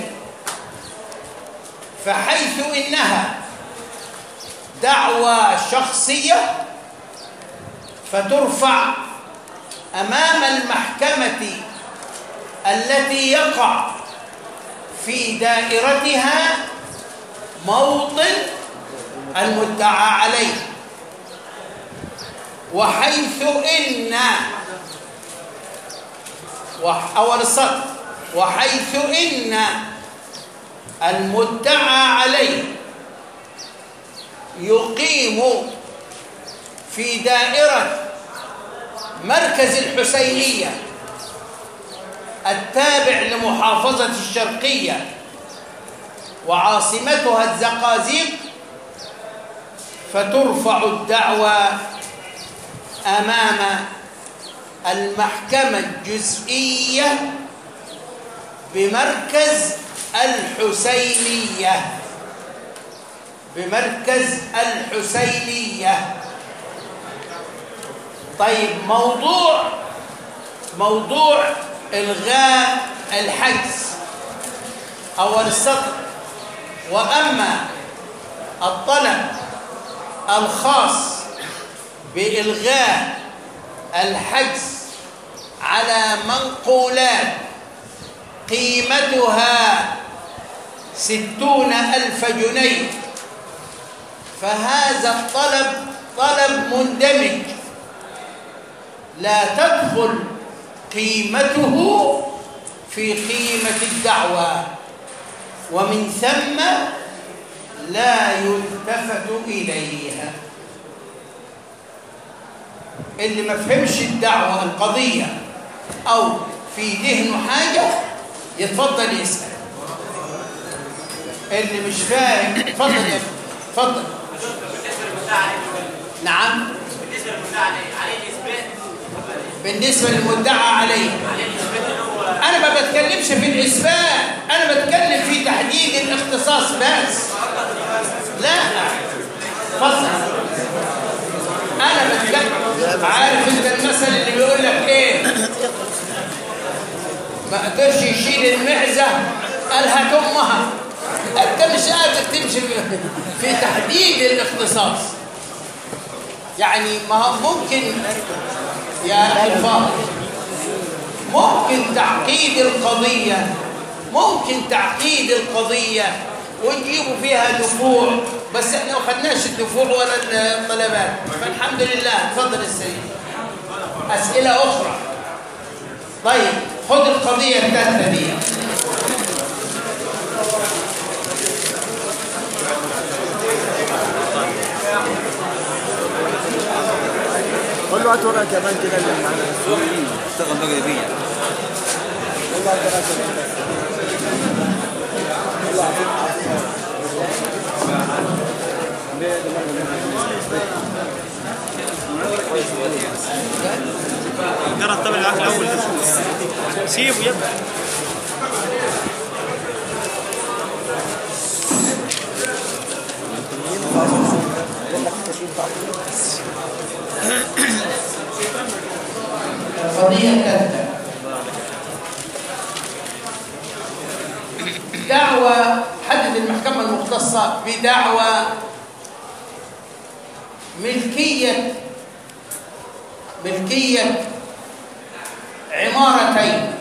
Speaker 1: فحيث إنها دعوى شخصية فترفع أمام المحكمة التي يقع في دائرتها موطن المدعى عليه وحيث إن وح- أول السطر وحيث إن المدعى عليه يقيم في دائرة مركز الحسينية التابع لمحافظة الشرقية وعاصمتها الزقازيق فترفع الدعوى أمام المحكمة الجزئية بمركز الحسينية بمركز الحسينية طيب موضوع موضوع إلغاء الحجز أول السطر وأما الطلب الخاص بإلغاء الحجز على منقولات قيمتها ستون ألف جنيه فهذا الطلب طلب مندمج لا تدخل قيمته في قيمة الدعوة ومن ثم لا يلتفت إليها اللي ما فهمش الدعوة القضية أو في ذهنه حاجة يتفضل يسأل اللي مش فاهم اتفضل يا ابني اتفضل نعم
Speaker 5: بالنسبه للمدعي عليه عليه الاثبات
Speaker 1: بالنسبة للمدعى عليه
Speaker 5: عليه الاثبات اللي هو
Speaker 1: أنا ما بتكلمش في الإثبات أنا بتكلم في تحديد الاختصاص بس لا فصل أنا بتكلم عارف أنت المثل اللي بيقول لك إيه ما قدرش يشيل المعزة قال هات أمها أنت مش قادر تمشي في- في تحديد الاختصاص يعني ما هو ممكن يا الفاضل ممكن تعقيد القضية ممكن تعقيد القضية ونجيبوا فيها دفوع بس احنا ما خدناش الدفوع ولا الطلبات فالحمد لله تفضل السيد أسئلة أخرى طيب خذ القضية الثالثة دي
Speaker 2: قول له هات ورقه كمان كده اللي معانا
Speaker 6: اشتغل مغربيا
Speaker 2: قول له هات ورقه كمان
Speaker 7: جرى الطبع معاك الاول سيبه يبقى
Speaker 1: القضية الثالثة دعوى حدد المحكمة المختصة بدعوى ملكية ملكية عمارتين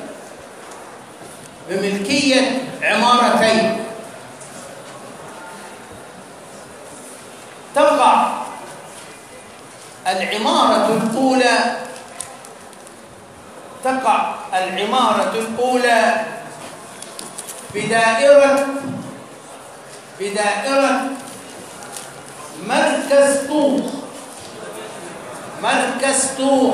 Speaker 1: بملكية عمارتين تقع العمارة الأولى تقع العمارة الأولى بدائرة بدائرة مركز طوخ مركز طوخ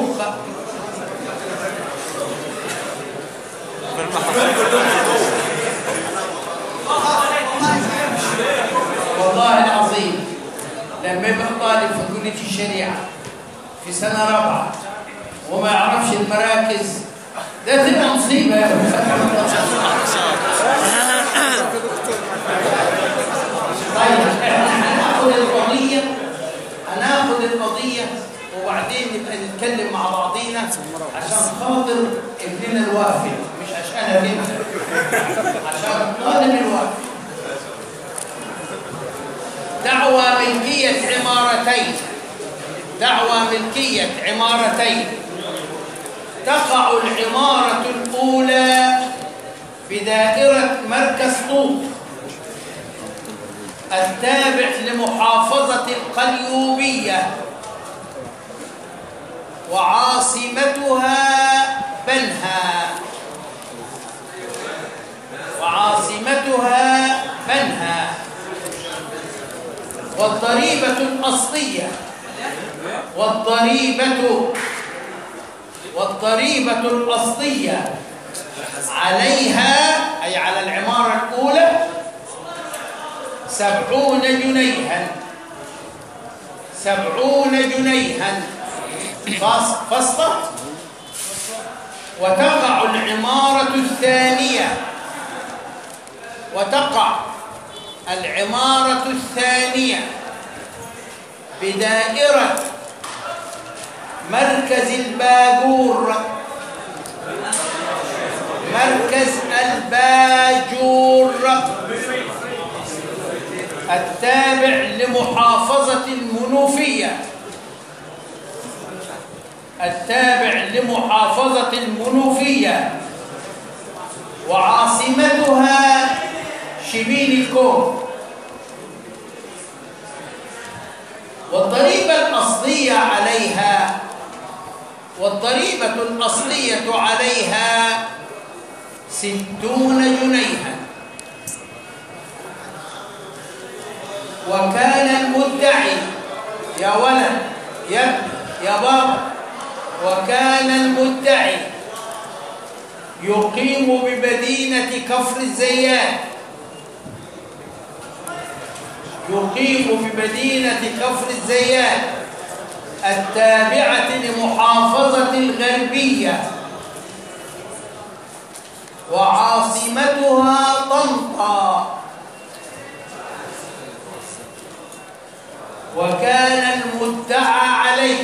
Speaker 1: والله العظيم لما يبقى طالب في كلية الشريعة في سنة رابعة وما يعرفش المراكز ده تبقى مصيبة يا طيب احنا هناخد القضية هناخد القضية وبعدين نبقى نتكلم مع بعضينا عشان خاطر ابننا الوافي مش عشان ابننا عشان طالب الوافي دعوى ملكية عمارتين دعوى ملكية عمارتين تقع العمارة الأولى بدائرة مركز طوط التابع لمحافظة القليوبية وعاصمتها بنها وعاصمتها بنها والضريبة الأصلية والضريبة والضريبة الأصلية عليها أي على العمارة الأولى سبعون جنيها سبعون جنيها فاص- فسطة وتقع العمارة الثانية وتقع العمارة الثانية بدائرة مركز الباجور مركز الباجور التابع لمحافظة المنوفية التابع لمحافظة المنوفية وعاصمتها شبين الكون والضريبة الأصلية عليها والضريبة الأصلية عليها ستون جنيها وكان المدعي يا ولد يا ابني يا بابا وكان المدعي يقيم بمدينة كفر الزيات يقيم بمدينة كفر الزيات التابعة لمحافظة الغربية وعاصمتها طنطا وكان المدعى عليه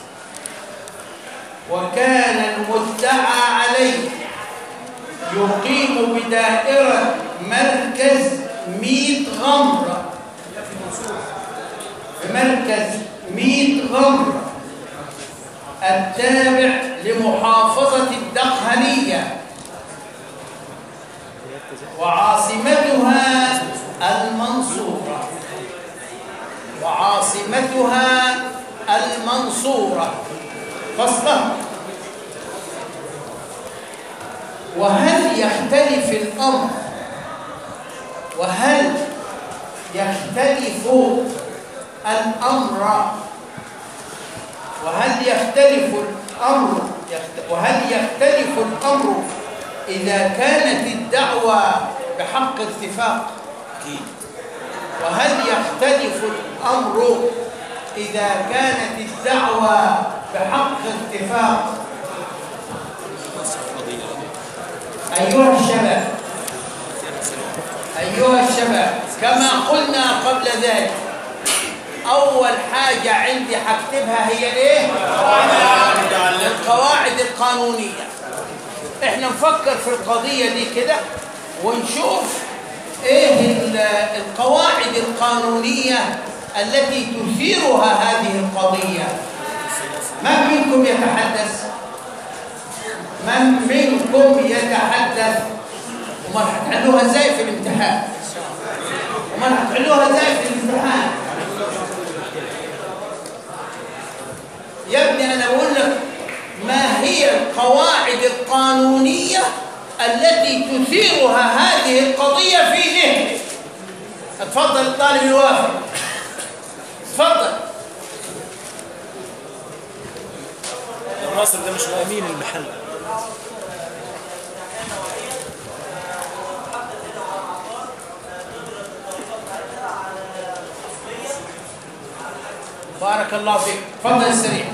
Speaker 1: وكان المدعى عليه يقيم بدائرة مركز ميت غمرة بمركز ميت غمرة التابع لمحافظة الدقهلية وعاصمتها المنصورة وعاصمتها المنصورة فصلا وهل يختلف الأمر وهل يختلف الأمر وهل يختلف الأمر يخت- وهل يختلف الأمر إذا كانت الدعوة بحق اتفاق وهل يختلف الأمر إذا كانت الدعوة بحق اتفاق أيها الشباب أيها الشباب كما قلنا قبل ذلك أول حاجة عندي هكتبها هي إيه؟ القواعد القانونية إحنا نفكر في القضية دي كده ونشوف إيه ال- القواعد القانونية التي تثيرها هذه القضية من منكم يتحدث؟ من منكم يتحدث؟ وما هتحلوها ازاي في الامتحان؟ وما هتحلوها ازاي في الامتحان؟ يا ابني انا بقول لك ما هي القواعد القانونيه التي تثيرها هذه القضيه في ذهنك اتفضل الطالب الوافي اتفضل
Speaker 4: الناصر ده مش واقف
Speaker 7: امين المحل
Speaker 1: بارك الله فيك تفضل السريع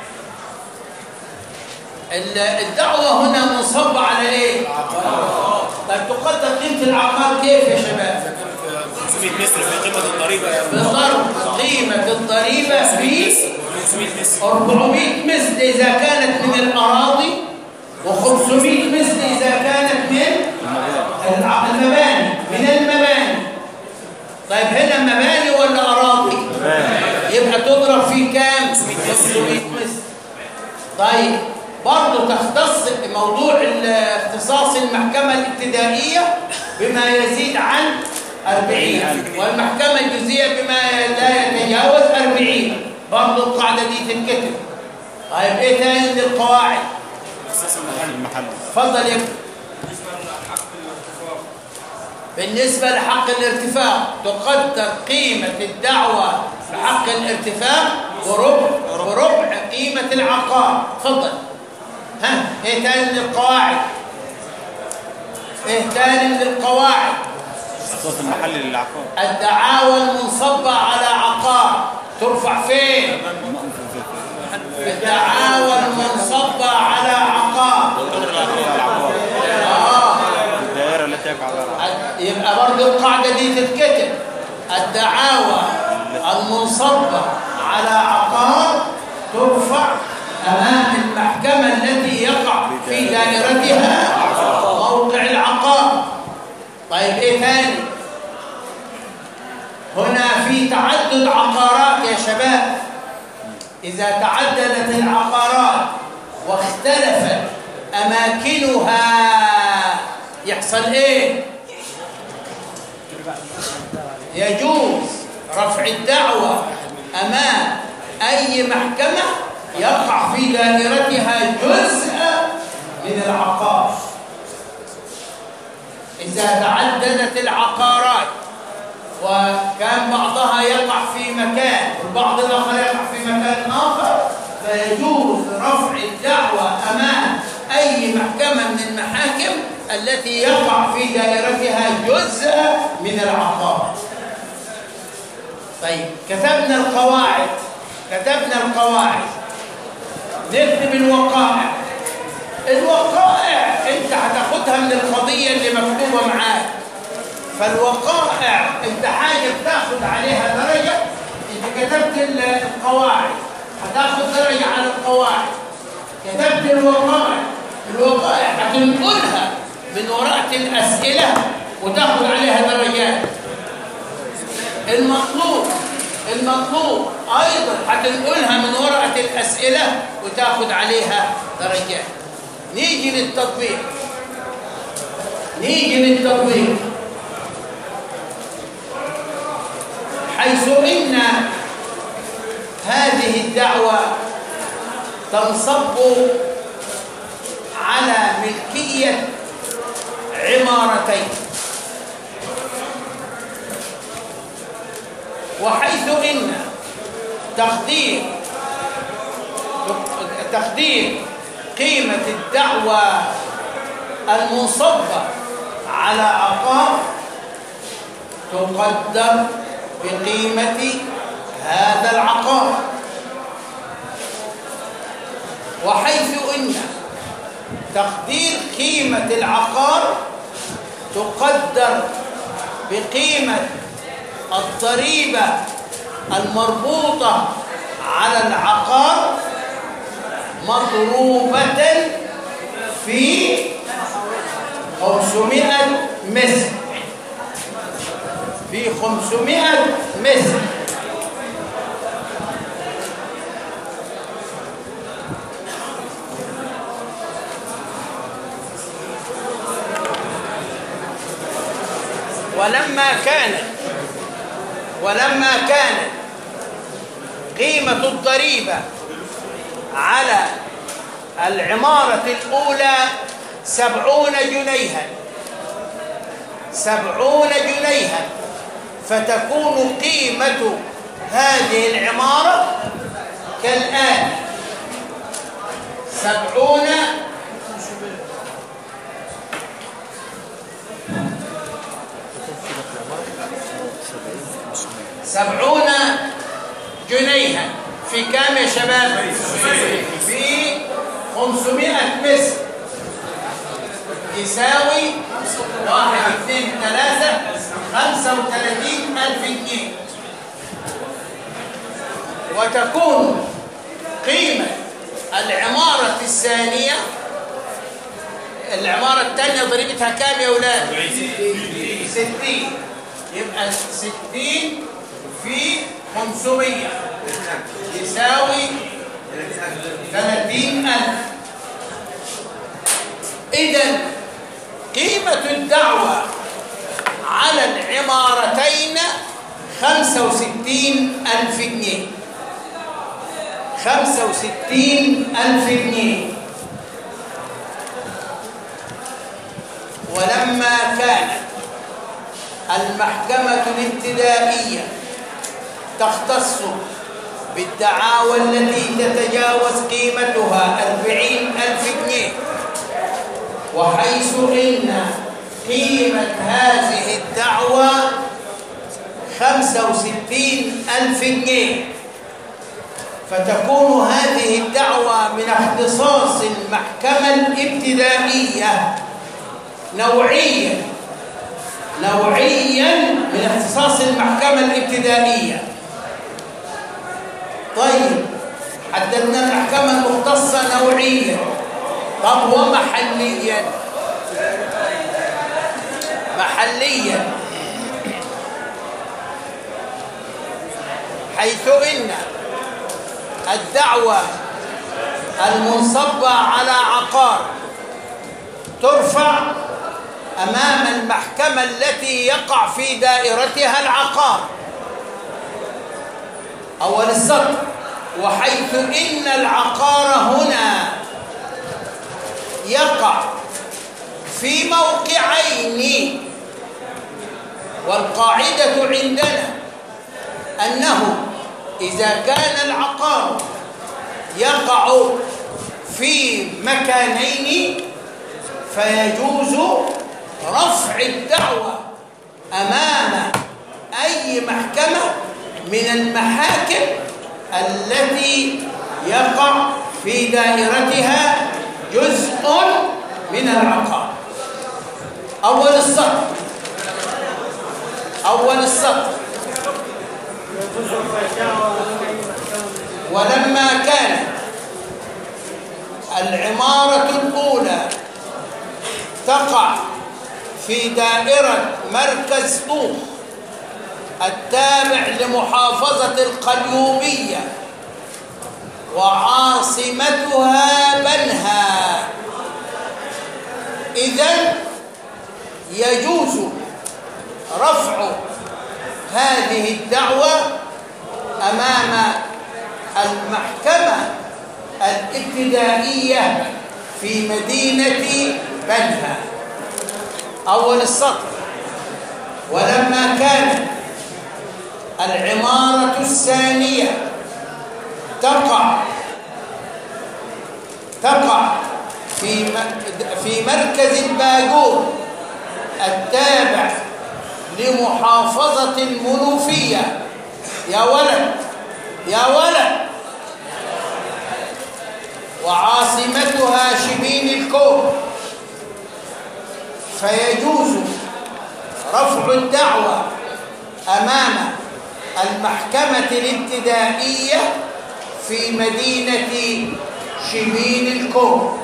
Speaker 1: ال- الدعوة هنا منصبة على ايه؟ طيب تقدر قيمة العقار كيف يا شباب؟
Speaker 4: 500 متر في قيمه الضريبه
Speaker 1: بضرب قيمة الضريبة ب
Speaker 4: 500 متر
Speaker 1: 400 مثل إذا كانت من الأراضي و500 مثل إذا كانت من الع- المباني من المباني طيب هنا مباني ولا أراضي؟ يبقى تضرب في كام؟ 500 مثل طيب برضه تختص موضوع ال- اختصاص المحكمة الابتدائية بما يزيد عن 40 والمحكمة الجزئية بما لا يتجاوز 40 برضه القاعدة دي تتكتب طيب ايه تاني من القواعد؟
Speaker 2: المحل
Speaker 1: اتفضل يا ابني. بالنسبة لحق الارتفاع تقدر قيمة الدعوة بحق الارتفاع وربع وربع قيمة العقار تفضل ها ايه تاني من القواعد ايه تاني من القواعد
Speaker 2: صوت المحل للعقار
Speaker 1: الدعاوى المنصبة على عقار ترفع فين الدعاوى المنصبة على عقار آه.
Speaker 2: الدائرة التي يقع على
Speaker 1: يبقى برضه القاعدة دي تتكتب الدعاوى المنصبة على عقار ترفع أمام المحكمة التي يقع في دائرتها موقع العقار طيب إيه ثاني هنا في تعدد عقارات يا شباب إذا تعددت العقارات واختلفت أماكنها يحصل إيه؟ يجوز رفع الدعوة أمام أي محكمة يقع في دائرتها جزء من العقار إذا تعددت العقارات وكان بعضها يقع في مكان والبعض الآخر يقع في مكان آخر فيجوز رفع الدعوة أمام أي محكمة من المحاكم التي يقع في دائرتها جزء من العقار طيب كتبنا القواعد كتبنا القواعد نكتب الوقائع الوقائع انت هتاخدها من القضية اللي مكتوبة معاك فالوقائع انت حاجة بتاخد عليها درجة انت كتبت ال- القواعد هتاخد درجة على القواعد كتبت الوقائع الوقائع هتنقلها من ورقة الأسئلة وتاخد عليها درجات المطلوب المطلوب أيضا هتنقلها من ورقة الأسئلة وتاخد عليها درجات نيجي للتطبيق نيجي للتطبيق حيث إن هذه الدعوة تنصب على ملكية عمارتين وحيث إن تقدير تقدير قيمة الدعوة المنصبة على عقار تقدر بقيمة هذا العقار وحيث إن تقدير قيمة العقار تقدر بقيمة الضريبة المربوطة على العقار مضروبة في 500 مثل في 500 مثل ولما كانت ولما كانت قيمة الضريبة على العمارة الأولى سبعون جنيها سبعون جنيها فتكون قيمة هذه العمارة كالآن سبعون سبعون جنيها في كام يا شباب في 500 متر يساوي واحد اثنين ثلاثة خمسة وثلاثين ألف جنيه وتكون قيمة العمارة الثانية العمارة الثانية ضريبتها كام يا أولاد؟ ستين يبقى ستين في خمسمية يساوي ثلاثين ألف إذا قيمة الدعوة على العمارتين خمسة وستين ألف جنيه خمسة وستين ألف جنيه ولما كانت المحكمة الابتدائية تختص بالدعاوى التي تتجاوز قيمتها أربعين ألف جنيه وحيث إن قيمة هذه الدعوى خمسة وستين ألف جنيه فتكون هذه الدعوة من اختصاص المحكمة الابتدائية نوعيا نوعيا من اختصاص المحكمة الابتدائية طيب حددنا المحكمة المختصة نوعيا طب ومحليا محليا حيث إن الدعوة المنصبة على عقار ترفع أمام المحكمة التي يقع في دائرتها العقار أول السطر وحيث إن العقار هنا يقع في موقعين والقاعدة عندنا أنه إذا كان العقار يقع في مكانين فيجوز رفع الدعوة أمام أي محكمة من المحاكم التي يقع في دائرتها جزء من العقار أول السطر أول السطر ولما كانت العمارة الأولى تقع في دائرة مركز طوخ التابع لمحافظة القليوبية وعاصمتها بنها إذن يجوز رفع هذه الدعوة أمام المحكمة الابتدائية في مدينة بنها أول السطر ولما كانت العمارة الثانية تقع تقع في في مركز الباجور التابع لمحافظة المنوفية يا ولد يا ولد وعاصمتها شبين الكون فيجوز رفع الدعوة أمام المحكمة الابتدائية في مدينة شبين الكون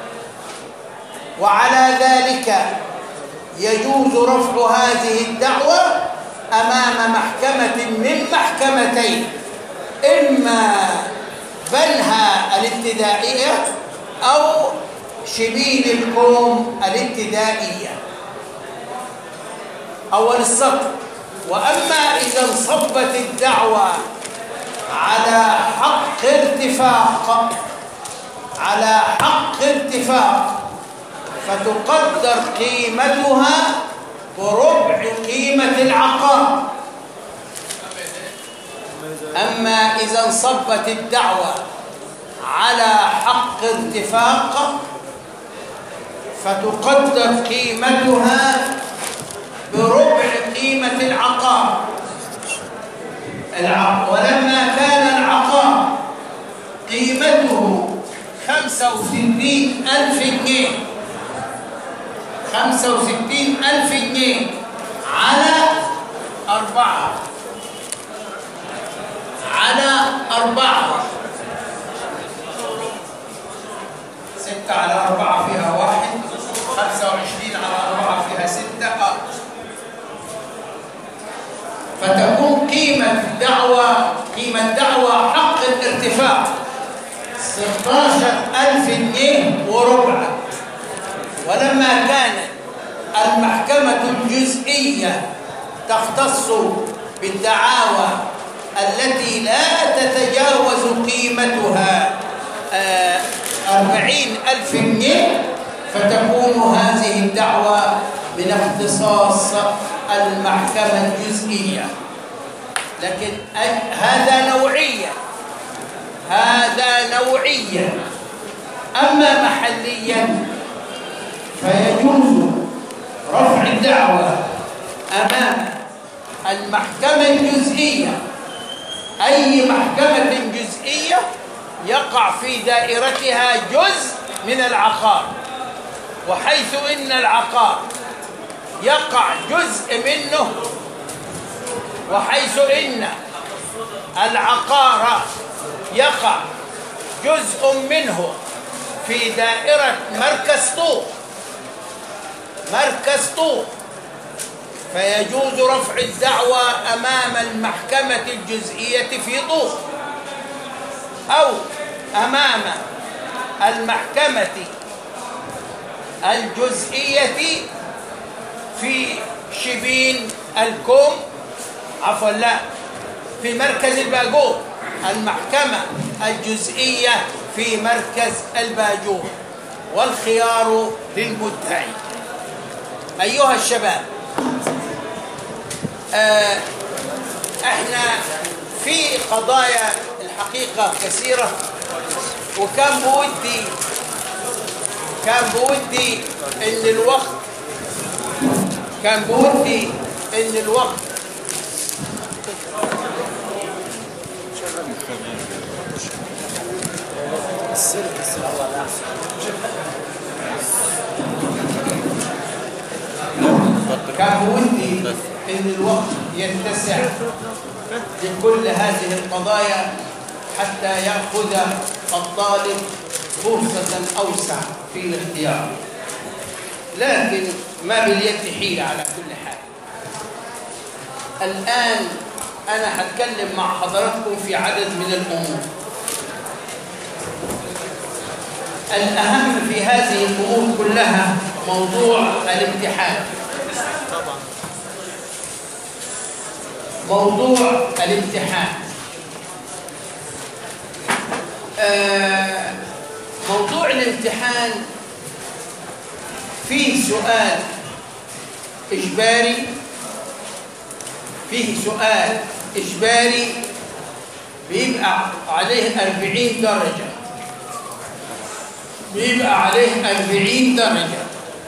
Speaker 1: وعلى ذلك يجوز رفع هذه الدعوة أمام محكمة من محكمتين إما بنها الابتدائية أو شبين الكوم الابتدائية أول السطر وأما إذا انصبت الدعوة على حق ارتفاق على حق ارتفاق فتقدر قيمتها بربع قيمة العقار أما إذا انصبت الدعوة على حق ارتفاق فتقدر قيمتها بربع قيمة العقار الع... ولما كان العقار وستين ألف جنيه خمسة وستين ألف جنيه على أربعة على أربعة ستة على أربعة فيها واحد خمسة وعشرين على أربعة فيها ستة آه. فتكون قيمة الدعوة قيمة دعوة حق الارتفاع 16000 جنيه وربع ولما كانت المحكمة الجزئية تختص بالدعاوى التي لا تتجاوز قيمتها آه، أربعين ألف جنيه فتكون هذه الدعوة من اختصاص المحكمة الجزئية لكن أي- هذا نوعيا هذا نوعيا أما محليا فيجوز رفع الدعوة أمام المحكمة الجزئية أي محكمة جزئية يقع في دائرتها جزء من العقار وحيث إن العقار يقع جزء منه وحيث إن العقار يقع جزء منه في دائرة مركز طوق مركز طوق فيجوز رفع الدعوى أمام المحكمة الجزئية في طوق أو أمام المحكمة الجزئية في شبين الكوم عفوا لا في مركز الباجور المحكمة الجزئية في مركز الباجور والخيار للمدعي أيها الشباب آه احنا في قضايا الحقيقة كثيرة وكان بودي كان بودي ان الوقت كان بودي ان الوقت كان بودي ان الوقت يتسع لكل هذه القضايا حتى ياخذ الطالب فرصه اوسع في الاختيار لكن ما باليد حيله على كل حال الان انا هتكلم مع حضراتكم في عدد من الامور الاهم في هذه الامور كلها موضوع الامتحان موضوع الامتحان آه، موضوع الامتحان فيه سؤال إجباري فيه سؤال إجباري بيبقى عليه أربعين درجة بيبقى عليه أربعين درجة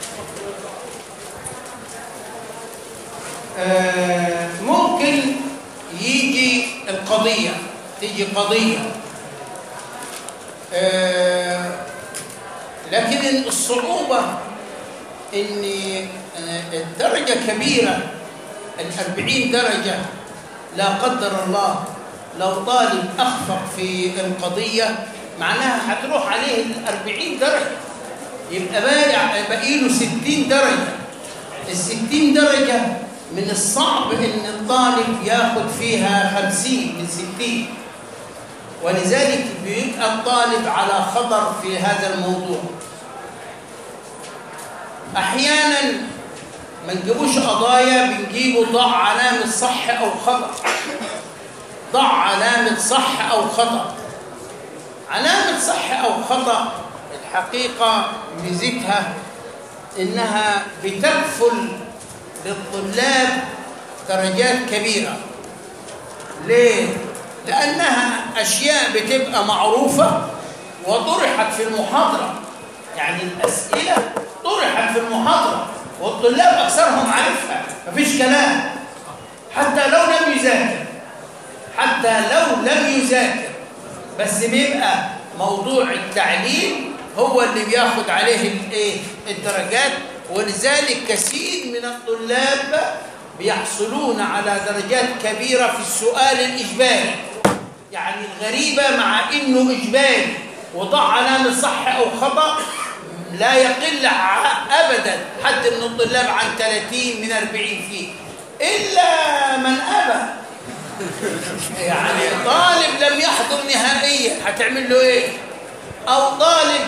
Speaker 1: آه، ممكن يجي القضية تيجي قضية آه، لكن الصعوبة ان آه، الدرجة كبيرة الأربعين درجة لا قدر الله لو طالب أخفق في القضية معناها هتروح عليه الأربعين درجة يبقى باقي باقي له 60 درجة الستين درجة من الصعب ان الطالب ياخد فيها خمسين من ستين ولذلك بيبقى الطالب على خطر في هذا الموضوع احيانا ما نجيبوش قضايا بنجيبه ضع علامة صح او خطأ ضع علامة صح او خطأ علامة صح او خطأ الحقيقة ميزتها انها بتكفل للطلاب درجات كبيرة ليه؟ لأنها أشياء بتبقى معروفة وطرحت في المحاضرة يعني الأسئلة طرحت في المحاضرة والطلاب أكثرهم عارفها مفيش كلام حتى لو لم يذاكر حتى لو لم يذاكر بس بيبقى موضوع التعليم هو اللي بياخد عليه الايه الدرجات ولذلك كثير من الطلاب بيحصلون على درجات كبيرة في السؤال الإجباري يعني الغريبة مع إنه إجباري وضع علامة صح أو خطأ لا يقل ع- أبدا حد من الطلاب عن 30 من 40 فيه إلا من أبى يعني طالب لم يحضر نهائيا هتعمل له إيه أو طالب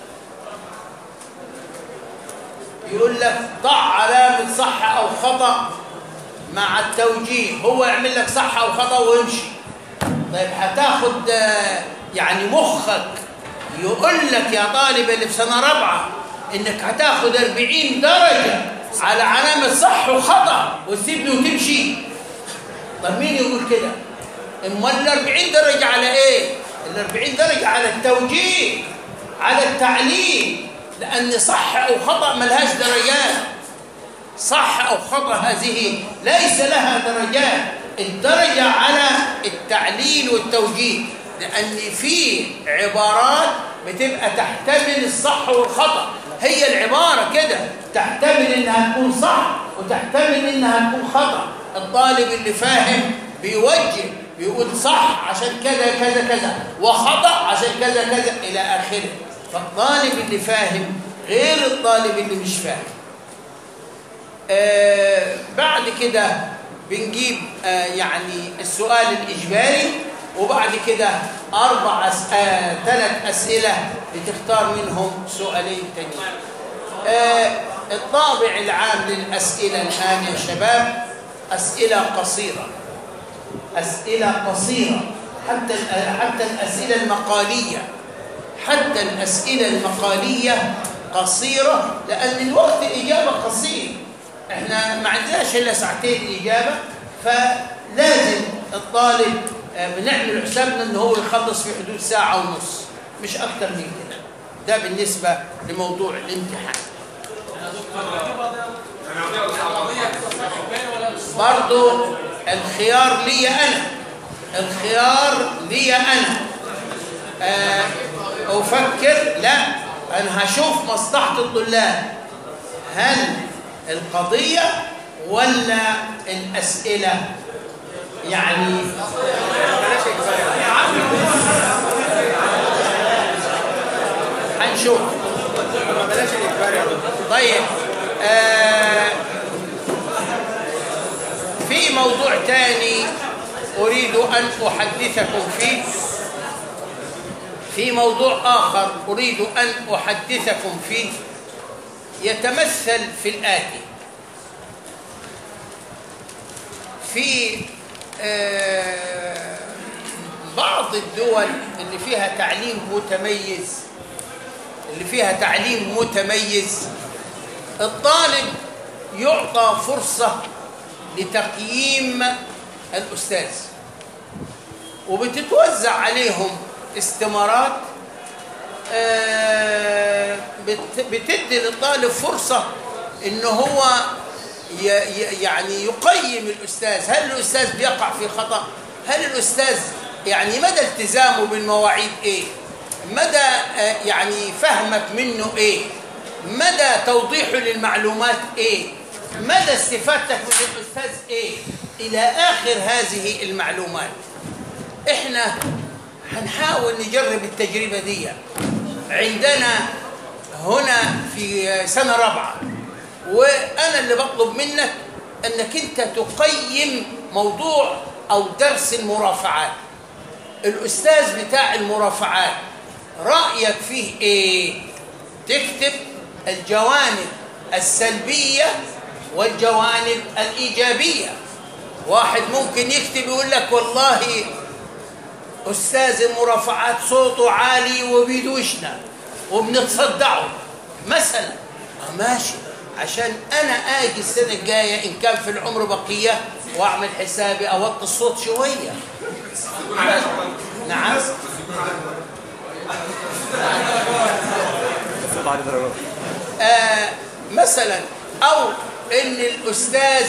Speaker 1: يقول لك ضع علامة صح أو خطأ مع التوجيه هو يعمل لك صح أو خطأ ويمشي طيب هتاخد آه، يعني مخك يقول لك يا طالب اللي في سنة رابعة إنك هتاخد 40 درجة على علامة صح وخطأ وتسيبني وتمشي طب مين يقول كده؟ امال ال 40 درجة على ايه؟ ال 40 درجة على التوجيه على التعليم لأن صح أو خطأ ملهاش درجات صح أو خطأ هذه ليس لها درجات الدرجة على التعليل والتوجيه لأن في عبارات بتبقى تحتمل الصح والخطأ هي العبارة كده تحتمل إنها تكون صح وتحتمل إنها تكون خطأ الطالب اللي فاهم بيوجه بيقول صح عشان كذا كذا كذا وخطأ عشان كذا كذا إلى آخره فالطالب اللي فاهم غير الطالب اللي مش فاهم آه بعد كده بنجيب آه يعني السؤال الإجباري وبعد كده أربع أس... آه ثلاث أسئلة بتختار منهم سؤالين تانيين آه الطابع العام للأسئلة الآن يا شباب أسئلة قصيرة أسئلة قصيرة حتى ال- حتى الأسئلة المقالية حتى الأسئلة المقالية قصيرة لأن الوقت الإجابة قصير احنا ما عندناش إلا ساعتين إجابة فلازم الطالب آه، بنعمل حسابنا إن هو يخلص في حدود ساعة ونص مش أكتر من كده ده بالنسبة لموضوع الامتحان برضو الخيار لي أنا الخيار لي أنا آه، أفكر لا أنا هشوف مصلحة الطلاب هل القضية ولا الأسئلة يعني هنشوف طيب آه في موضوع تاني أريد أن أحدثكم فيه في موضوع آخر أريد أن أحدثكم فيه يتمثل في الآتي في آه، بعض الدول اللي فيها تعليم متميز اللي فيها تعليم متميز الطالب يعطى فرصة لتقييم الأستاذ وبتتوزع عليهم استمارات آه، بت- بتدي للطالب فرصة ان هو ي- ي- يعني يقيم الأستاذ هل الأستاذ بيقع في خطأ هل الأستاذ يعني مدى التزامه بالمواعيد ايه مدى آه، يعني فهمك منه ايه مدى توضيحه للمعلومات ايه مدى استفادتك من الأستاذ ايه إلى آخر هذه المعلومات احنا هنحاول نجرب التجربة دي عندنا هنا في سنة رابعة وأنا اللي بطلب منك أنك أنت تقيم موضوع أو درس المرافعات الأستاذ بتاع المرافعات رأيك فيه إيه؟ تكتب الجوانب السلبية والجوانب الإيجابية واحد ممكن يكتب يقول لك والله أستاذ المرافعات صوته عالي وبيدوشنا وبنتصدعه مثلا آه ماشي عشان أنا آجي السنة الجاية إن كان في العمر بقية وأعمل حسابي أوطي الصوت شوية نعم
Speaker 2: بعد درجات
Speaker 1: آه مثلا أو إن الأستاذ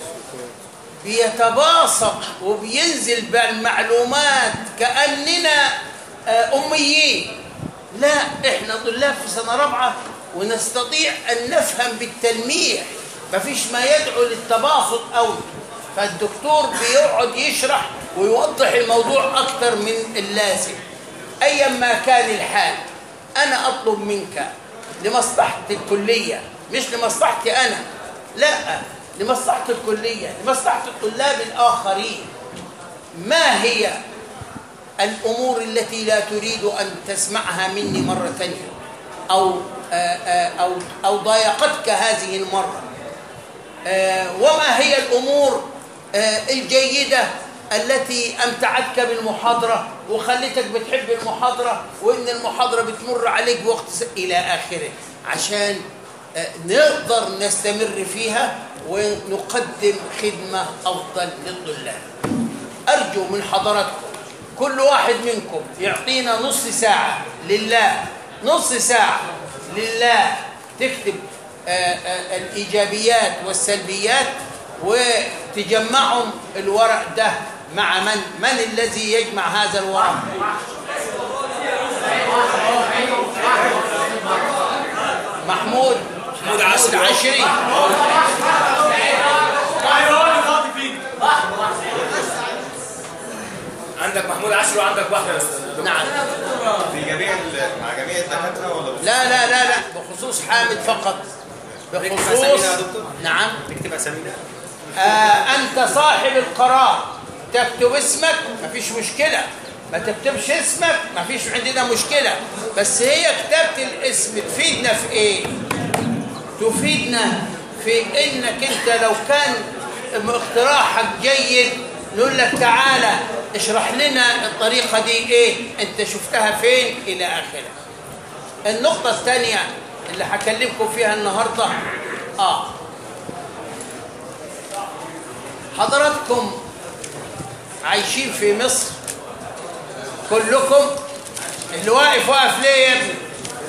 Speaker 1: بيتباسط وبينزل بالمعلومات كأننا آه أميين لا احنا طلاب في سنه رابعه ونستطيع ان نفهم بالتلميح مفيش ما يدعو للتباسط قوي فالدكتور بيقعد يشرح ويوضح الموضوع اكتر من اللازم ايا ما كان الحال انا اطلب منك لمصلحه الكليه مش لمصلحتي انا لا لمصلحه الكليه لمصلحه الطلاب الاخرين ما هي الأمور التي لا تريد أن تسمعها مني مرة ثانية أو آآ آآ أو أو ضايقتك هذه المرة آه، وما هي الأمور آه، الجيدة التي أمتعتك بالمحاضرة وخلتك بتحب المحاضرة وإن المحاضرة بتمر عليك بوقت س... إلى آخره عشان آه، نقدر نستمر فيها ونقدم خدمة أفضل للطلاب أرجو من حضراتكم كل واحد منكم يعطينا نص ساعة لله نص ساعة لله تكتب آه، آه، الإيجابيات والسلبيات وتجمعهم الورق ده مع من من الذي يجمع هذا الورق محمود
Speaker 4: محمود عشري.
Speaker 1: عشري
Speaker 4: عندك محمود عشري وعندك واحده يا استاذ
Speaker 1: نعم
Speaker 8: في جميع ال- مع جميع الدكاتره ولا بس؟
Speaker 1: لا لا لا لا بخصوص حامد فقط
Speaker 4: نكتب
Speaker 1: بخصوص
Speaker 4: أسامينا يا دكتور؟
Speaker 1: نعم
Speaker 4: نكتب اسامينا
Speaker 1: آه أنت صاحب القرار تكتب اسمك مفيش مشكلة ما تكتبش اسمك مفيش عندنا مشكلة بس هي كتابة الاسم تفيدنا في ايه تفيدنا في انك انت لو كان اقتراحك جيد نقول لك تعالى اشرح لنا الطريقة دي ايه انت شفتها فين الى اخره النقطة الثانية اللي هكلمكم فيها النهاردة اه حضراتكم عايشين في مصر كلكم اللي واقف واقف ليه يا ابني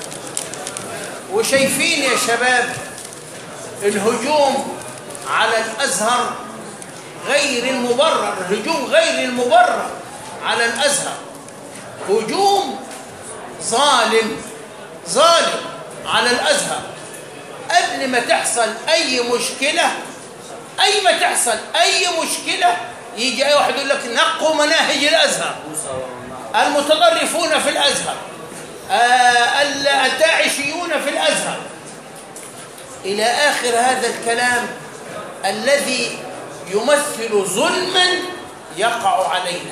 Speaker 1: وشايفين يا شباب الهجوم على الازهر غير المبرر الهجوم غير المبرر على الازهر هجوم ظالم ظالم على الازهر قبل ما تحصل اي مشكله اي ما تحصل اي مشكله يجي اي واحد يقول لك نقوا مناهج الازهر المتطرفون في الازهر آه، الداعشيون في الازهر الى اخر هذا الكلام الذي يمثل ظلما يقع علينا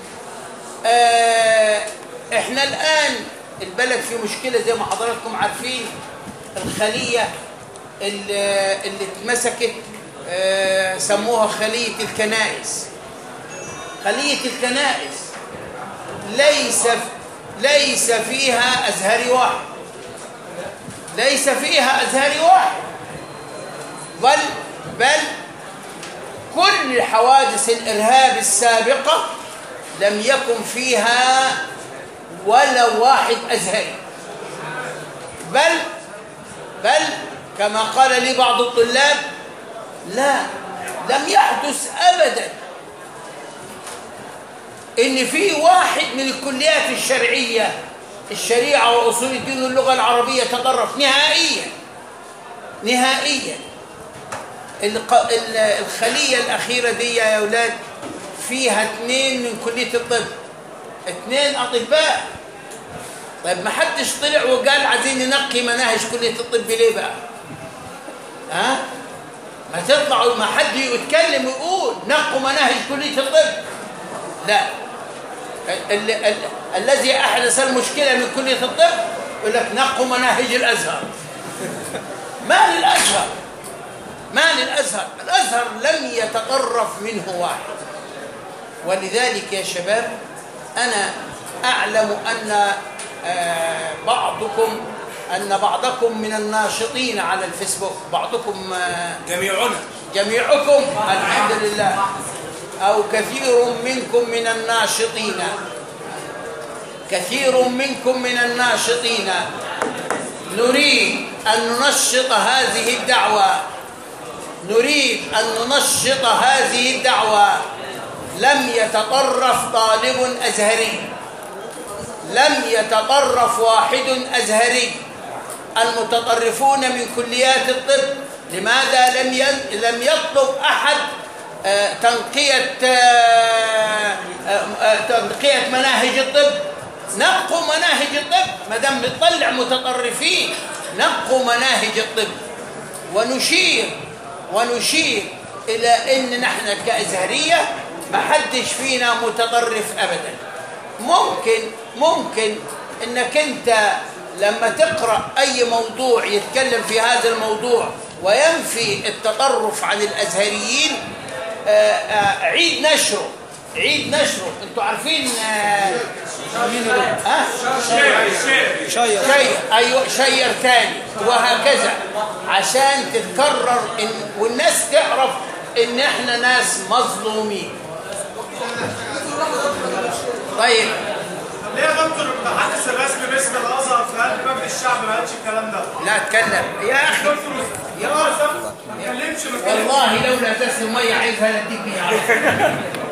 Speaker 1: آه، احنا الان البلد في مشكله زي ما حضراتكم عارفين الخليه اللي اللي اتمسكت آه، سموها خليه الكنائس خليه الكنائس ليس ليس فيها ازهري واحد ليس فيها ازهري واحد بل بل كل حوادث الارهاب السابقه لم يكن فيها ولا واحد ازهري بل بل كما قال لي بعض الطلاب لا لم يحدث ابدا ان في واحد من الكليات الشرعيه الشريعه واصول الدين واللغه العربيه تطرف نهائيا نهائيا الق- ال- الخليه الاخيره دي يا اولاد فيها اثنين من كليه الطب اثنين اطباء طيب ما حدش طلع وقال عايزين ننقي مناهج كليه الطب ليه بقى ها ما تطلعوا ما حد يتكلم ويقول نقوا مناهج كليه الطب لا ال ال الذي احدث المشكله من كليه الطب يقول لك نقوا مناهج الازهر ما للازهر ما للازهر الازهر لم يتطرف منه واحد ولذلك يا شباب انا اعلم ان آه، بعضكم ان بعضكم من الناشطين على الفيسبوك بعضكم آه،
Speaker 4: جميعنا
Speaker 1: جميعكم الحمد لله أو كثير منكم من الناشطين كثير منكم من الناشطين نريد أن ننشط هذه الدعوة نريد أن ننشط هذه الدعوة لم يتطرف طالب أزهري لم يتطرف واحد أزهري المتطرفون من كليات الطب لماذا لم ين- لم يطلب أحد آه، تنقية آه، آه، آه، تنقية مناهج الطب نقوا مناهج الطب ما دام بتطلع متطرفين نقوا مناهج الطب ونشير ونشير إلى أن نحن كأزهرية ما حدش فينا متطرف أبدا ممكن ممكن أنك أنت لما تقرأ أي موضوع يتكلم في هذا الموضوع وينفي التطرف عن الأزهريين آه، آه، عيد نشره عيد نشره انتوا عارفين آه، ها؟
Speaker 2: شير
Speaker 1: شير ايوه شير تاني وهكذا عشان تتكرر إن والناس تعرف ان احنا ناس مظلومين طيب
Speaker 9: ليه يا دكتور المتحدث الرسمي باسم الازهر في قلب مجلس الشعب ما قالش الكلام ده؟
Speaker 1: لا اتكلم يا اخي
Speaker 9: يا دكتور ما اتكلمش ما اتكلمش
Speaker 1: والله لولا تسلم ميه عايزها نديك بيها على طول.